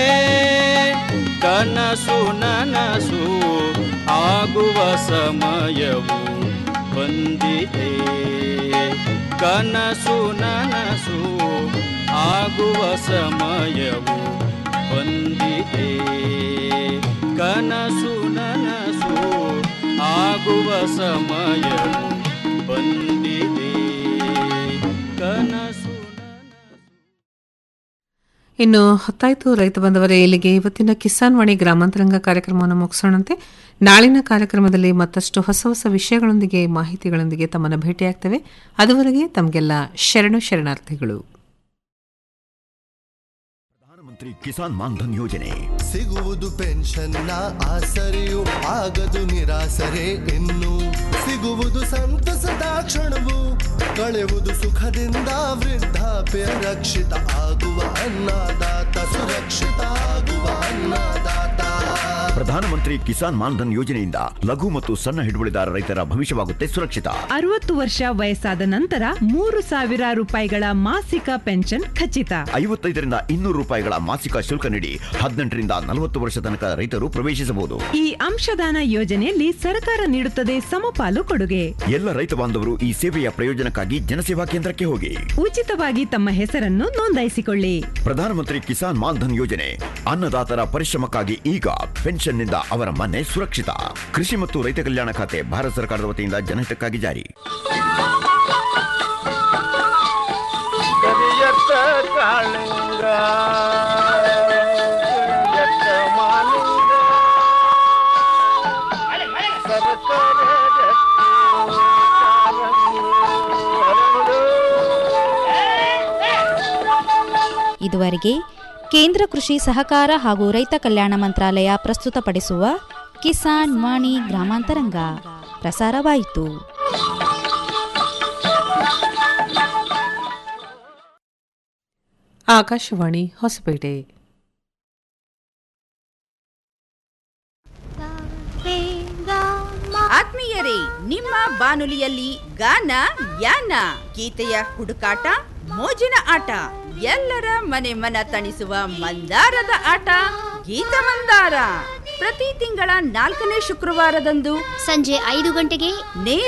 ಕನಸು ನನಸು ಆಗುವ ಸಮಯವು ಬಂದಿದೆ ಕನಸು ನನಸು ಆಗುವ ಸಮಯವು ಬಂದಿದೆ ಕನಸು ನನಸು ಆಗುವ ಸಮಯವು ಬಂದಿದೆ ಕನಸು ಇನ್ನು ಹೊತ್ತಾಯ್ತು ರೈತ ಬಂದವರೇ ಇಲ್ಲಿಗೆ ಇವತ್ತಿನ ಕಿಸಾನ್ ವಾಣಿ ಗ್ರಾಮಾಂತರಂಗ ಕಾರ್ಯಕ್ರಮವನ್ನು ಮುಗಿಸೋಣಂತೆ ನಾಳಿನ ಕಾರ್ಯಕ್ರಮದಲ್ಲಿ ಮತ್ತಷ್ಟು ಹೊಸ ಹೊಸ ವಿಷಯಗಳೊಂದಿಗೆ ಮಾಹಿತಿಗಳೊಂದಿಗೆ ತಮ್ಮನ್ನು ಭೇಟಿಯಾಗ್ತೇವೆ ಅದುವರೆಗೆ ತಮಗೆಲ್ಲ ಶರಣು ಶರಣಾರ್ಥಿಗಳು ಪ್ರಧಾನಮಂತ್ರಿ ಕಿಸಾನ್ ಮಾನ್ಧನ್ ಯೋಜನೆ ಸಿಗುವುದು ಪೆನ್ಷನ್ನ ಆಸರೆಯು ಆಗದು ನಿರಾಸರೆ ಇನ್ನು ಸಿಗುವುದು ಸಂತಸದ ಕ್ಷಣವು ಕಳೆಯುವುದು ಸುಖದಿಂದ ವೃದ್ಧಾಪ್ಯ ರಕ್ಷಿತ ಆಗುವ ಅನ್ನದಾತ ಸುರಕ್ಷಿತ ಆಗುವ ಅನ್ನದಾತ ಪ್ರಧಾನಮಂತ್ರಿ ಕಿಸಾನ್ ಮಾನ್ಧನ್ ಯೋಜನೆಯಿಂದ ಲಘು ಮತ್ತು ಸಣ್ಣ ಹಿಡುವಳಿದಾರ ರೈತರ ಭವಿಷ್ಯವಾಗುತ್ತೆ ಸುರಕ್ಷಿತ ಅರವತ್ತು ವರ್ಷ ವಯಸ್ಸಾದ ನಂತರ ಮೂರು ಸಾವಿರ ರೂಪಾಯಿಗಳ ಮಾಸಿಕ ಪೆನ್ಷನ್ ಖಚಿತ ಐವತ್ತೈದರಿಂದ ಇನ್ನೂರು ರೂಪಾಯಿಗಳ ಮಾಸಿಕ ಶುಲ್ಕ ನೀಡಿ ಹದಿನೆಂಟರಿಂದ ನಲವತ್ತು ವರ್ಷ ತನಕ ರೈತರು ಪ್ರವೇಶಿಸಬಹುದು ಈ ಅಂಶದಾನ ಯೋಜನೆಯಲ್ಲಿ ಸರ್ಕಾರ ನೀಡುತ್ತದೆ ಸಮಪಾಲು ಕೊಡುಗೆ ಎಲ್ಲ ರೈತ ಬಾಂಧವರು ಈ ಸೇವೆಯ ಪ್ರಯೋಜನಕ್ಕಾಗಿ ಜನಸೇವಾ ಕೇಂದ್ರಕ್ಕೆ ಹೋಗಿ ಉಚಿತವಾಗಿ ತಮ್ಮ ಹೆಸರನ್ನು ನೋಂದಾಯಿಸಿಕೊಳ್ಳಿ ಪ್ರಧಾನಮಂತ್ರಿ ಕಿಸಾನ್ ಮಾನ್ಧನ್ ಯೋಜನೆ ಅನ್ನದಾತರ ಪರಿಶ್ರಮಕ್ಕಾಗಿ ಈಗ ಪೆನ್ಷನ್ನಿಂದ ಅವರ ಮನೆ ಸುರಕ್ಷಿತ ಕೃಷಿ ಮತ್ತು ರೈತ ಕಲ್ಯಾಣ ಖಾತೆ ಭಾರತ ಸರ್ಕಾರದ ವತಿಯಿಂದ ಜನಹಿತಕ್ಕಾಗಿ ಜಾರಿ ಕರಿಯತ್ತ ಕಾಳಿಂಗ ಕರಿಯತ್ತ ಮಾಲಿಂಗ ಸರಸರ ಗಟ್ಟಿ ಕಾರಂಗಿ ಹರಳು. ಇದುವರೆಗೆ ಕೇಂದ್ರ ಕೃಷಿ ಸಹಕಾರ ಹಾಗೂ ರೈತ ಕಲ್ಯಾಣ ಮಂತ್ರಾಲಯ ಪ್ರಸ್ತುತಪಡಿಸುವ ಕಿಸಾನ್ ವಾಣಿ ಗ್ರಾಮಾಂತರಂಗ ಪ್ರಸಾರವಾಯಿತು ಆಕಾಶವಾಣಿ ಹೊಸಪೇಟೆ ಆತ್ಮೀಯರೇ ನಿಮ್ಮ ಬಾನುಲಿಯಲ್ಲಿ ಗಾನ ಯಾನ ಗೀತೆಯ ಹುಡುಕಾಟ ಮೋಜಿನ ಆಟ ಎಲ್ಲರ ಮನೆ ಮನ ತಣಿಸುವ ಮಂದಾರದ ಆಟ ಗೀತ ಮಂದಾರ ಪ್ರತಿ ತಿಂಗಳ ನಾಲ್ಕನೇ ಶುಕ್ರವಾರದಂದು ಸಂಜೆ ಐದು ಗಂಟೆಗೆ ನೇರ